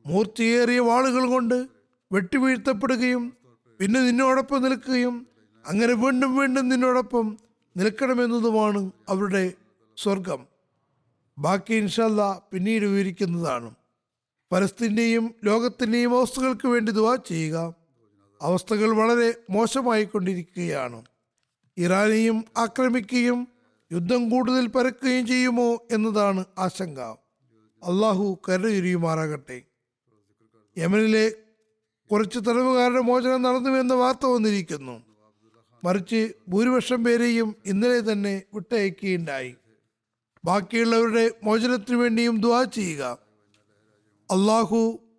മൂർച്ചയേറിയ വാളുകൾ കൊണ്ട് വെട്ടിവീഴ്ത്തപ്പെടുകയും പിന്നെ നിന്നോടൊപ്പം നിൽക്കുകയും അങ്ങനെ വീണ്ടും വീണ്ടും നിന്നോടൊപ്പം നിൽക്കണമെന്നതുമാണ് അവരുടെ സ്വർഗം ബാക്കി ഇൻഷല്ല പിന്നീട് വിവരിക്കുന്നതാണ് പലസ്തീൻ്റെയും ലോകത്തിൻ്റെയും അവസ്ഥകൾക്ക് വേണ്ടി ദുവാ ചെയ്യുക അവസ്ഥകൾ വളരെ മോശമായിക്കൊണ്ടിരിക്കുകയാണ് ഇറാനെയും ആക്രമിക്കുകയും യുദ്ധം കൂടുതൽ പരക്കുകയും ചെയ്യുമോ എന്നതാണ് ആശങ്ക അള്ളാഹു കരുതിയുമാറാകട്ടെ യമനിലെ കുറച്ച് തടവുകാരുടെ മോചനം നടന്നുവെന്ന വാർത്ത വന്നിരിക്കുന്നു മറിച്ച് ഭൂരിപക്ഷം പേരെയും ഇന്നലെ തന്നെ വിട്ടയക്കുകയുണ്ടായി ബാക്കിയുള്ളവരുടെ മോചനത്തിനു വേണ്ടിയും ദുവാ ചെയ്യുക അള്ളാഹു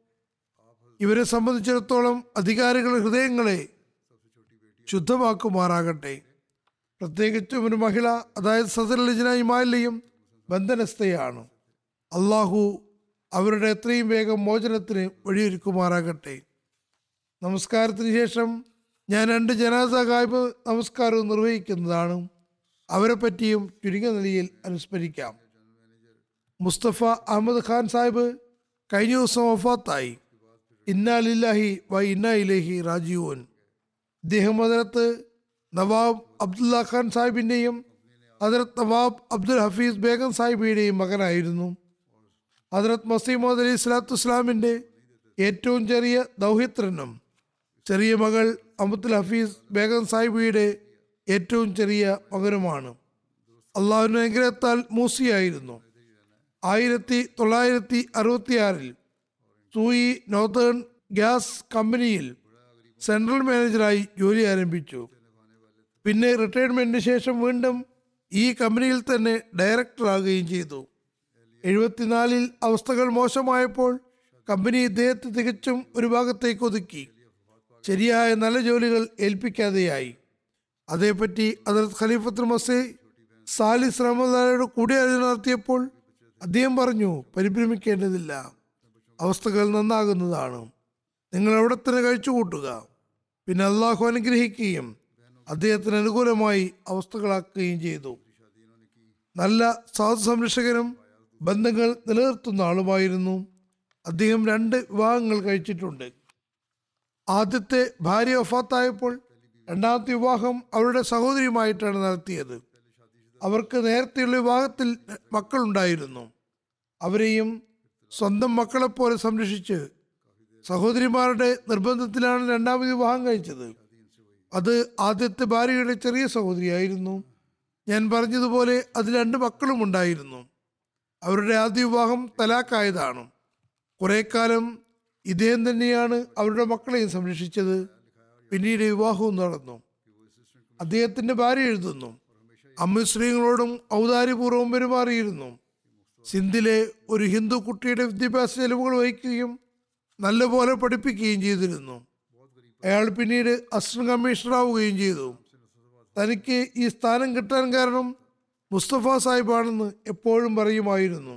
ഇവരെ സംബന്ധിച്ചിടത്തോളം അധികാരികളുടെ ഹൃദയങ്ങളെ ശുദ്ധമാക്കുമാറാകട്ടെ പ്രത്യേകിച്ചും ഒരു മഹിള അതായത് സസലജനായി മാലിയും ബന്ധനസ്ഥയാണ് അള്ളാഹു അവരുടെ എത്രയും വേഗം മോചനത്തിന് വഴിയൊരുക്കുമാറാകട്ടെ നമസ്കാരത്തിന് ശേഷം ഞാൻ രണ്ട് ജനാസ ഗായ്പ നമസ്കാരവും നിർവഹിക്കുന്നതാണ് അവരെ പറ്റിയും ചുരുങ്ങിയ നിലയിൽ അനുസ്മരിക്കാം മുസ്തഫ അഹമ്മദ് ഖാൻ സാഹിബ് കഴിഞ്ഞ ദിവസം വഫാത്തായി ഇന്നാലില്ലാഹി വ ഇന്നാ ഇലഹി റാജീവൻ ഇദ്ദേഹം അതിനകത്ത് നവാബ് അബ്ദുല്ല ഖാൻ സാഹിബിൻ്റെയും ഹജറത്ത് നവാബ് അബ്ദുൽ ഹഫീസ് ബേഗം സാഹിബിയുടെയും മകനായിരുന്നു ഹജറത്ത് മസീമോദ് അലി സ്വലാത്തു ഇസ്ലാമിൻ്റെ ഏറ്റവും ചെറിയ ദൗഹിത്രനും ചെറിയ മകൾ അബ്ദുൽ ഹഫീസ് ബേഗം സാഹിബിയുടെ ഏറ്റവും ചെറിയ മകനുമാണ് അള്ളാഹുവിൻ്റെ അനുഗ്രഹത്താൽ മൂസിയായിരുന്നു ആയിരത്തി തൊള്ളായിരത്തി അറുപത്തിയാറിൽ സൂയി നോർത്തേൺ ഗ്യാസ് കമ്പനിയിൽ സെൻട്രൽ മാനേജറായി ജോലി ആരംഭിച്ചു പിന്നെ റിട്ടയർമെന്റിന് ശേഷം വീണ്ടും ഈ കമ്പനിയിൽ തന്നെ ഡയറക്ടറാകുകയും ചെയ്തു എഴുപത്തിനാലിൽ അവസ്ഥകൾ മോശമായപ്പോൾ കമ്പനി ഇദ്ദേഹത്തെ തികച്ചും ഒരു ഭാഗത്തേക്ക് ഒതുക്കി ശരിയായ നല്ല ജോലികൾ ഏൽപ്പിക്കാതെയായി അതേപ്പറ്റി അതിർത്ത് ഖലീഫത്തുൽ മസേ സാലിസ് റഹ്മദാനയുടെ കൂടിയാലോചന നടത്തിയപ്പോൾ അദ്ദേഹം പറഞ്ഞു പരിഭ്രമിക്കേണ്ടതില്ല അവസ്ഥകൾ നന്നാകുന്നതാണ് നിങ്ങൾ അവിടെ തന്നെ കഴിച്ചു കൂട്ടുക പിന്നെ അള്ളാഹു അനുഗ്രഹിക്കുകയും അദ്ദേഹത്തിന് അനുകൂലമായി അവസ്ഥകളാക്കുകയും ചെയ്തു നല്ല സാധു സംരക്ഷകനും ബന്ധങ്ങൾ നിലനിർത്തുന്ന ആളുമായിരുന്നു അദ്ദേഹം രണ്ട് വിവാഹങ്ങൾ കഴിച്ചിട്ടുണ്ട് ആദ്യത്തെ ഭാര്യ വഫാത്തായപ്പോൾ രണ്ടാമത്തെ വിവാഹം അവരുടെ സഹോദരിയുമായിട്ടാണ് നടത്തിയത് അവർക്ക് നേരത്തെയുള്ള വിവാഹത്തിൽ മക്കളുണ്ടായിരുന്നു അവരെയും സ്വന്തം മക്കളെപ്പോലെ സംരക്ഷിച്ച് സഹോദരിമാരുടെ നിർബന്ധത്തിലാണ് രണ്ടാമത് വിവാഹം കഴിച്ചത് അത് ആദ്യത്തെ ഭാര്യയുടെ ചെറിയ സഹോദരിയായിരുന്നു ഞാൻ പറഞ്ഞതുപോലെ അതിൽ രണ്ട് മക്കളും ഉണ്ടായിരുന്നു അവരുടെ ആദ്യ വിവാഹം തലാക്കായതാണ് കുറെ കാലം ഇദ്ദേഹം തന്നെയാണ് അവരുടെ മക്കളെയും സംരക്ഷിച്ചത് പിന്നീട് വിവാഹവും നടന്നു അദ്ദേഹത്തിന്റെ ഭാര്യ എഴുതുന്നു അമ്മുസ്ലിങ്ങളോടും ഔദാര്യപൂർവ്വം പെരുമാറിയിരുന്നു സിന്ധിലെ ഒരു ഹിന്ദു കുട്ടിയുടെ വിദ്യാഭ്യാസ ചെലവുകൾ വഹിക്കുകയും നല്ലപോലെ പഠിപ്പിക്കുകയും ചെയ്തിരുന്നു അയാൾ പിന്നീട് അസിസ്റ്റന്റ് കമ്മീഷണർ ആവുകയും ചെയ്തു തനിക്ക് ഈ സ്ഥാനം കിട്ടാൻ കാരണം മുസ്തഫ സാഹിബാണെന്ന് എപ്പോഴും പറയുമായിരുന്നു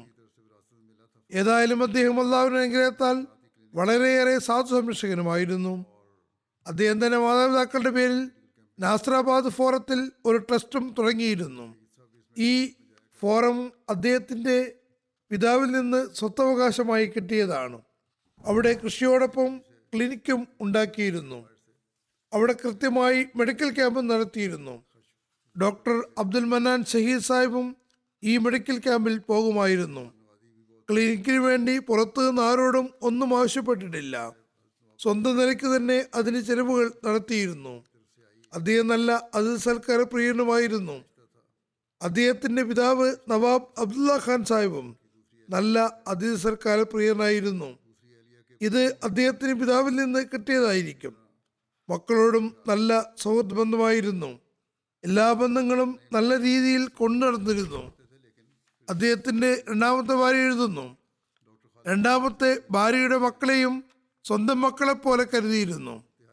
ഏതായാലും അദ്ദേഹം അള്ളാഹുവിന്റെ അനുഗ്രഹത്താൽ വളരെയേറെ സാധു സംരക്ഷകനുമായിരുന്നു അദ്ദേഹം തന്നെ മാതാപിതാക്കളുടെ പേരിൽ നാസ്രാബാദ് ഫോറത്തിൽ ഒരു ട്രസ്റ്റും തുടങ്ങിയിരുന്നു ഈ ഫോറം അദ്ദേഹത്തിന്റെ പിതാവിൽ നിന്ന് സ്വത്തവകാശമായി കിട്ടിയതാണ് അവിടെ കൃഷിയോടൊപ്പം ക്ലിനിക്കും ഉണ്ടാക്കിയിരുന്നു അവിടെ കൃത്യമായി മെഡിക്കൽ ക്യാമ്പും നടത്തിയിരുന്നു ഡോക്ടർ അബ്ദുൽ മന്നാൻ ഷഹീദ് സാഹിബും ഈ മെഡിക്കൽ ക്യാമ്പിൽ പോകുമായിരുന്നു ക്ലിനിക്കിന് വേണ്ടി പുറത്തു നിന്ന് ആരോടും ഒന്നും ആവശ്യപ്പെട്ടിട്ടില്ല സ്വന്തം നിലയ്ക്ക് തന്നെ അതിന് ചെലവുകൾ നടത്തിയിരുന്നു അദ്ദേഹം നല്ല അതിഥി സൽക്കാര പ്രിയനുമായിരുന്നു അദ്ദേഹത്തിന്റെ പിതാവ് നവാബ് അബ്ദുള്ള ഖാൻ സാഹിബും നല്ല അതിഥി സൽക്കാര പ്രിയനായിരുന്നു ഇത് അദ്ദേഹത്തിന് പിതാവിൽ നിന്ന് കിട്ടിയതായിരിക്കും മക്കളോടും നല്ല സൗഹൃദ ബന്ധമായിരുന്നു എല്ലാ ബന്ധങ്ങളും നല്ല രീതിയിൽ കൊണ്ടു നടന്നിരുന്നു അദ്ദേഹത്തിന്റെ രണ്ടാമത്തെ ഭാര്യ എഴുതുന്നു രണ്ടാമത്തെ ഭാര്യയുടെ മക്കളെയും സ്വന്തം മക്കളെ പോലെ കരുതിയിരുന്നു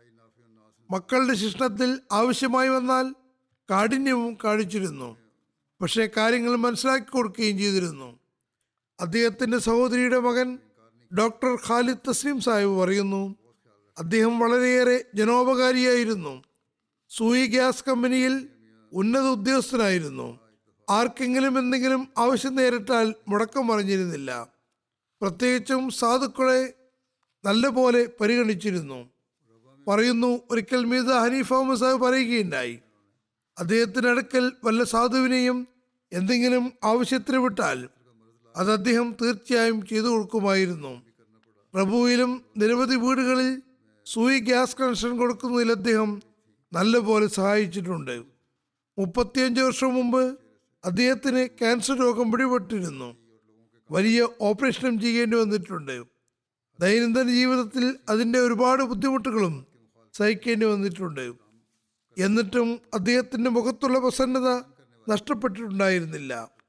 മക്കളുടെ ശിക്ഷണത്തിൽ ആവശ്യമായി വന്നാൽ കാഠിന്യവും കാണിച്ചിരുന്നു പക്ഷേ കാര്യങ്ങൾ മനസ്സിലാക്കി കൊടുക്കുകയും ചെയ്തിരുന്നു അദ്ദേഹത്തിന്റെ സഹോദരിയുടെ മകൻ ഡോക്ടർ ഖാലിദ് തസ്ലീം സാഹിബ് പറയുന്നു അദ്ദേഹം വളരെയേറെ ജനോപകാരിയായിരുന്നു സൂയി ഗ്യാസ് കമ്പനിയിൽ ഉന്നത ഉദ്യോഗസ്ഥനായിരുന്നു ആർക്കെങ്കിലും എന്തെങ്കിലും ആവശ്യം നേരിട്ടാൽ മുടക്കം പറഞ്ഞിരുന്നില്ല പ്രത്യേകിച്ചും സാധുക്കളെ നല്ലപോലെ പരിഗണിച്ചിരുന്നു പറയുന്നു ഒരിക്കൽ മീത ഹനീഫ മുസാഹ് പറയുകയുണ്ടായി അദ്ദേഹത്തിന്റെ അടുക്കൽ വല്ല സാധുവിനെയും എന്തെങ്കിലും ആവശ്യത്തിന് വിട്ടാൽ അത് അദ്ദേഹം തീർച്ചയായും ചെയ്തു കൊടുക്കുമായിരുന്നു പ്രഭുവിലും നിരവധി വീടുകളിൽ സൂയി ഗ്യാസ് കണക്ഷൻ കൊടുക്കുന്നതിൽ അദ്ദേഹം നല്ലപോലെ സഹായിച്ചിട്ടുണ്ട് മുപ്പത്തിയഞ്ച് വർഷം മുമ്പ് അദ്ദേഹത്തിന് ക്യാൻസർ രോഗം പിടിപെട്ടിരുന്നു വലിയ ഓപ്പറേഷനും ചെയ്യേണ്ടി വന്നിട്ടുണ്ട് ദൈനംദിന ജീവിതത്തിൽ അതിൻ്റെ ഒരുപാട് ബുദ്ധിമുട്ടുകളും സഹിക്കേണ്ടി വന്നിട്ടുണ്ട് എന്നിട്ടും അദ്ദേഹത്തിൻ്റെ മുഖത്തുള്ള പ്രസന്നത നഷ്ടപ്പെട്ടിട്ടുണ്ടായിരുന്നില്ല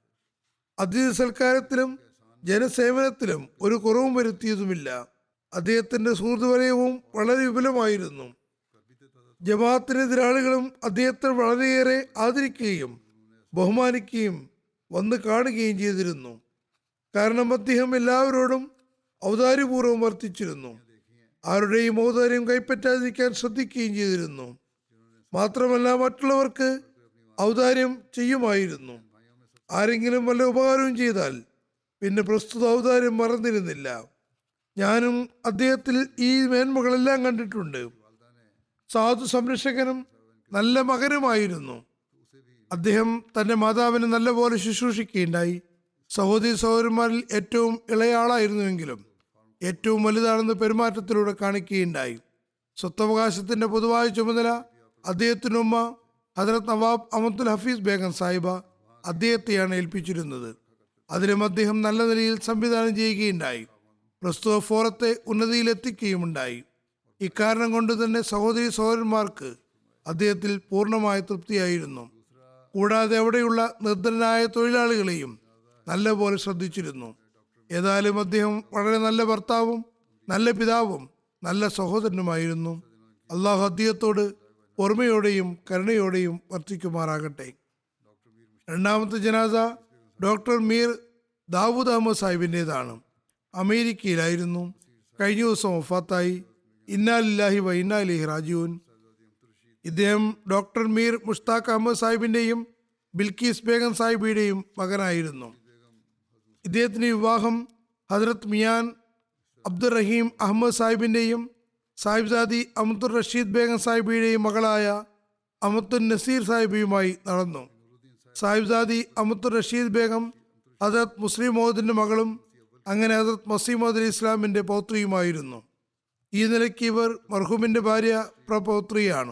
അതിഥി സൽക്കാരത്തിലും ജനസേവനത്തിലും ഒരു കുറവും വരുത്തിയതുമില്ല അദ്ദേഹത്തിന്റെ സുഹൃത്ത് വലയവും വളരെ വിപുലമായിരുന്നു ജമാഅത്തിനെതിരാളികളും അദ്ദേഹത്തെ വളരെയേറെ ആദരിക്കുകയും ബഹുമാനിക്കുകയും വന്ന് കാണുകയും ചെയ്തിരുന്നു കാരണം അദ്ദേഹം എല്ലാവരോടും ഔദാര്യപൂർവ്വം വർത്തിച്ചിരുന്നു ആരുടെയും ഔദാര്യം കൈപ്പറ്റാതിരിക്കാൻ ശ്രദ്ധിക്കുകയും ചെയ്തിരുന്നു മാത്രമല്ല മറ്റുള്ളവർക്ക് ഔദാര്യം ചെയ്യുമായിരുന്നു ആരെങ്കിലും വല്ല ഉപകാരവും ചെയ്താൽ പിന്നെ പ്രസ്തുത ഔദാര്യം മറന്നിരുന്നില്ല ഞാനും അദ്ദേഹത്തിൽ ഈ മേന്മകളെല്ലാം കണ്ടിട്ടുണ്ട് സാധു സംരക്ഷകനും നല്ല മകനുമായിരുന്നു അദ്ദേഹം തന്റെ മാതാവിനെ നല്ലപോലെ ശുശ്രൂഷിക്കുകയുണ്ടായി സഹോദരി സഹോദരന്മാരിൽ ഏറ്റവും ഇളയാളായിരുന്നുവെങ്കിലും ഏറ്റവും വലുതാണെന്ന് പെരുമാറ്റത്തിലൂടെ കാണിക്കുകയുണ്ടായി സ്വത്തവകാശത്തിന്റെ പൊതുവായ ചുമതല അദ്ദേഹത്തിൻ്റെ ഉമ്മ ഹജറത് നവാബ് അമത്തുൽ ഹഫീസ് ബേഗം സാഹിബ അദ്ദേഹത്തെയാണ് ഏൽപ്പിച്ചിരുന്നത് അതിലും അദ്ദേഹം നല്ല നിലയിൽ സംവിധാനം ചെയ്യുകയുണ്ടായി പ്രസ്തുത ഫോറത്തെ ഉന്നതിയിലെത്തിക്കുകയുമുണ്ടായി ഇക്കാരണം കൊണ്ട് തന്നെ സഹോദരി സഹോദരന്മാർക്ക് അദ്ദേഹത്തിൽ പൂർണ്ണമായ തൃപ്തിയായിരുന്നു കൂടാതെ അവിടെയുള്ള നിർദ്ധനായ തൊഴിലാളികളെയും നല്ലപോലെ ശ്രദ്ധിച്ചിരുന്നു ഏതായാലും അദ്ദേഹം വളരെ നല്ല ഭർത്താവും നല്ല പിതാവും നല്ല സഹോദരനുമായിരുന്നു അള്ളാഹു അദ്ദേഹത്തോട് ഓർമ്മയോടെയും കരുണയോടെയും വർത്തിക്കുമാറാകട്ടെ രണ്ടാമത്തെ ജനാസ ഡോക്ടർ മീർ ദാവൂദ് അഹമ്മദ് സാഹിബിൻ്റെതാണ് അമേരിക്കയിലായിരുന്നു കഴിഞ്ഞ ദിവസം വഫാത്തായി ഇന്നാലില്ലാഹി വ ഇന്നാലിഹി റാജുവിൻ ഇദ്ദേഹം ഡോക്ടർ മീർ മുഷ്താഖ് അഹമ്മദ് സാഹിബിൻ്റെയും ബിൽക്കീസ് ബേഗം സാഹിബിയുടെയും മകനായിരുന്നു ഇദ്ദേഹത്തിന്റെ വിവാഹം ഹജ്രത് മിയാൻ അബ്ദുറഹീം അഹമ്മദ് സാഹിബിൻ്റെയും സാഹിബ്സാദി അമത്തുർ റഷീദ് ബേഗം സാഹിബിയുടെയും മകളായ അമത്തുൽ നസീർ സാഹിബിയുമായി നടന്നു സാഹിബ്സാദി അമത്തുർ റഷീദ് ബേഗം ഹജറത് മുസ്ലിം മോഹദിന്റെ മകളും അങ്ങനെ ഹജറത് മസീമോദ് അലി ഇസ്ലാമിന്റെ പൗത്രിയുമായിരുന്നു ഈ നിലയ്ക്ക് ഇവർ മർഹൂമിന്റെ ഭാര്യ പ്രപൗത്രിയാണ്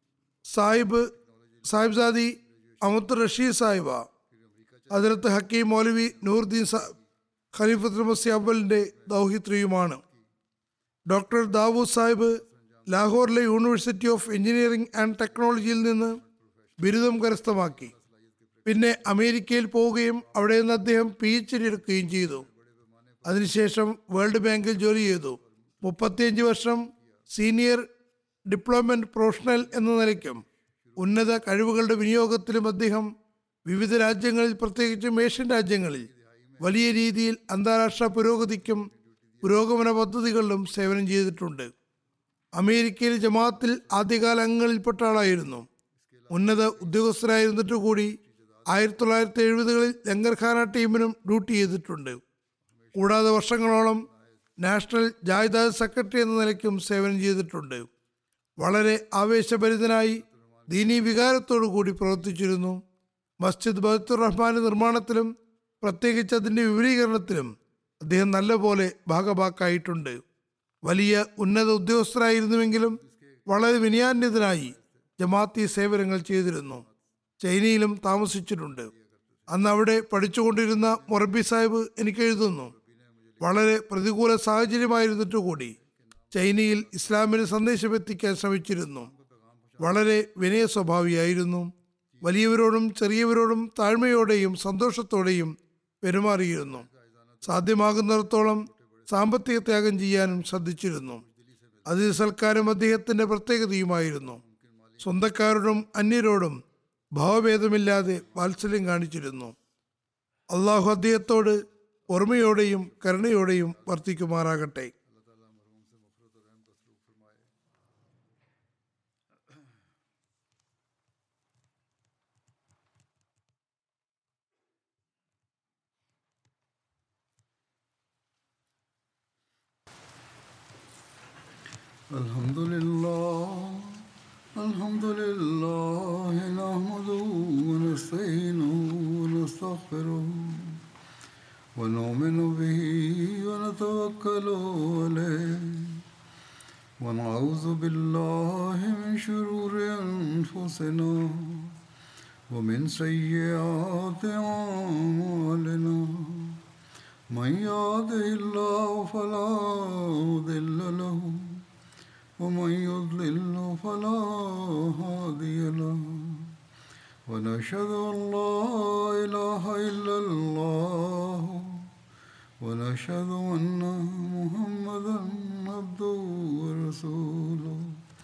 സാഹിബ് സാഹിബ്സാദി അമത്തുർ റഷീദ് സാഹിബ ഹജറത്ത് ഹക്കീം മൗലവി നൂറുദ്ദീൻ സാ- ഖലീഫത്തുൽ മസി അവലിന്റെ ദൗഹിത്രിയുമാണ് ഡോക്ടർ ദാവൂദ് സാഹിബ് ലാഹോറിലെ യൂണിവേഴ്സിറ്റി ഓഫ് എഞ്ചിനീയറിംഗ് ആൻഡ് ടെക്നോളജിയിൽ നിന്ന് ബിരുദം കരസ്ഥമാക്കി പിന്നെ അമേരിക്കയിൽ പോവുകയും അവിടെ നിന്ന് അദ്ദേഹം പി എച്ച് ഡി എടുക്കുകയും ചെയ്തു അതിനുശേഷം വേൾഡ് ബാങ്കിൽ ജോലി ചെയ്തു മുപ്പത്തിയഞ്ച് വർഷം സീനിയർ ഡിപ്ലോയ്മെന്റ് പ്രൊഫഷണൽ എന്ന നിലയ്ക്കും ഉന്നത കഴിവുകളുടെ വിനിയോഗത്തിലും അദ്ദേഹം വിവിധ രാജ്യങ്ങളിൽ പ്രത്യേകിച്ചും ഏഷ്യൻ രാജ്യങ്ങളിൽ വലിയ രീതിയിൽ അന്താരാഷ്ട്ര പുരോഗതിക്കും പുരോഗമന പദ്ധതികളിലും സേവനം ചെയ്തിട്ടുണ്ട് അമേരിക്കയിൽ ജമാഅത്തിൽ ആദ്യകാല അംഗങ്ങളിൽപ്പെട്ട ആളായിരുന്നു ഉന്നത ഉദ്യോഗസ്ഥരായിരുന്നിട്ട് കൂടി ആയിരത്തി തൊള്ളായിരത്തി എഴുപതുകളിൽ ലങ്കർഖാന ടീമിനും ഡ്യൂട്ടി ചെയ്തിട്ടുണ്ട് കൂടാതെ വർഷങ്ങളോളം നാഷണൽ ജായ്ദാദ് സെക്രട്ടറി എന്ന നിലയ്ക്കും സേവനം ചെയ്തിട്ടുണ്ട് വളരെ ആവേശഭരിതനായി ദീനീ വികാരത്തോടു കൂടി പ്രവർത്തിച്ചിരുന്നു മസ്ജിദ് ബൈത്തുർ റഹ്മാന്റെ നിർമ്മാണത്തിലും പ്രത്യേകിച്ച് അതിന്റെ വിപുലീകരണത്തിലും അദ്ദേഹം നല്ലപോലെ ഭാഗഭാക്കായിട്ടുണ്ട് വലിയ ഉന്നത ഉദ്യോഗസ്ഥരായിരുന്നുവെങ്കിലും വളരെ വിനയാന്വിതനായി ജമാഅത്തി സേവനങ്ങൾ ചെയ്തിരുന്നു ചൈനയിലും താമസിച്ചിട്ടുണ്ട് അന്ന് അവിടെ പഠിച്ചുകൊണ്ടിരുന്ന മൊറബി സാഹിബ് എനിക്ക് എഴുതുന്നു വളരെ പ്രതികൂല സാഹചര്യമായിരുന്നിട്ട് കൂടി ചൈനയിൽ ഇസ്ലാമിന് സന്ദേശം എത്തിക്കാൻ ശ്രമിച്ചിരുന്നു വളരെ വിനയ സ്വഭാവിയായിരുന്നു വലിയവരോടും ചെറിയവരോടും താഴ്മയോടെയും സന്തോഷത്തോടെയും പെരുമാറിയിരുന്നു സാധ്യമാകുന്നിടത്തോളം സാമ്പത്തിക ത്യാഗം ചെയ്യാനും ശ്രദ്ധിച്ചിരുന്നു അതിഥി സൽക്കാരം അദ്ദേഹത്തിന്റെ പ്രത്യേകതയുമായിരുന്നു സ്വന്തക്കാരോടും അന്യരോടും ഭാവഭേദമില്ലാതെ വാത്സല്യം കാണിച്ചിരുന്നു അള്ളാഹു അദ്ദേഹത്തോട് ഓർമ്മയോടെയും കരുണയോടെയും വർത്തിക്കുമാറാകട്ടെ الحمد لله الحمد لله نحمده ونستعينه ونستغفره ونؤمن به ونتوكل عليه ونعوذ بالله من شرور أنفسنا ومن سيئات أعمالنا من يهده الله فلا مضل له ومن يضلل فلا هادي له ونشهد أن لا إله إلا الله ونشهد أن محمدا عبده ورسوله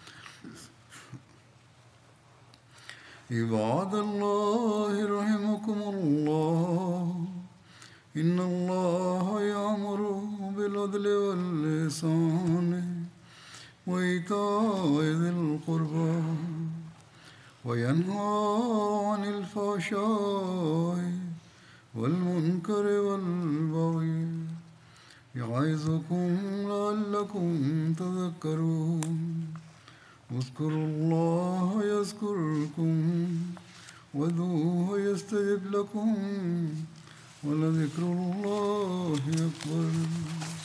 عباد الله رحمكم الله إن الله يأمر بالعدل واللسان وإيتاء ذي القربى وينهى عن الفحشاء والمنكر والبغي يعظكم لعلكم تذكرون اذكروا الله يذكركم وادعوه يستجب لكم ولذكر الله أكبر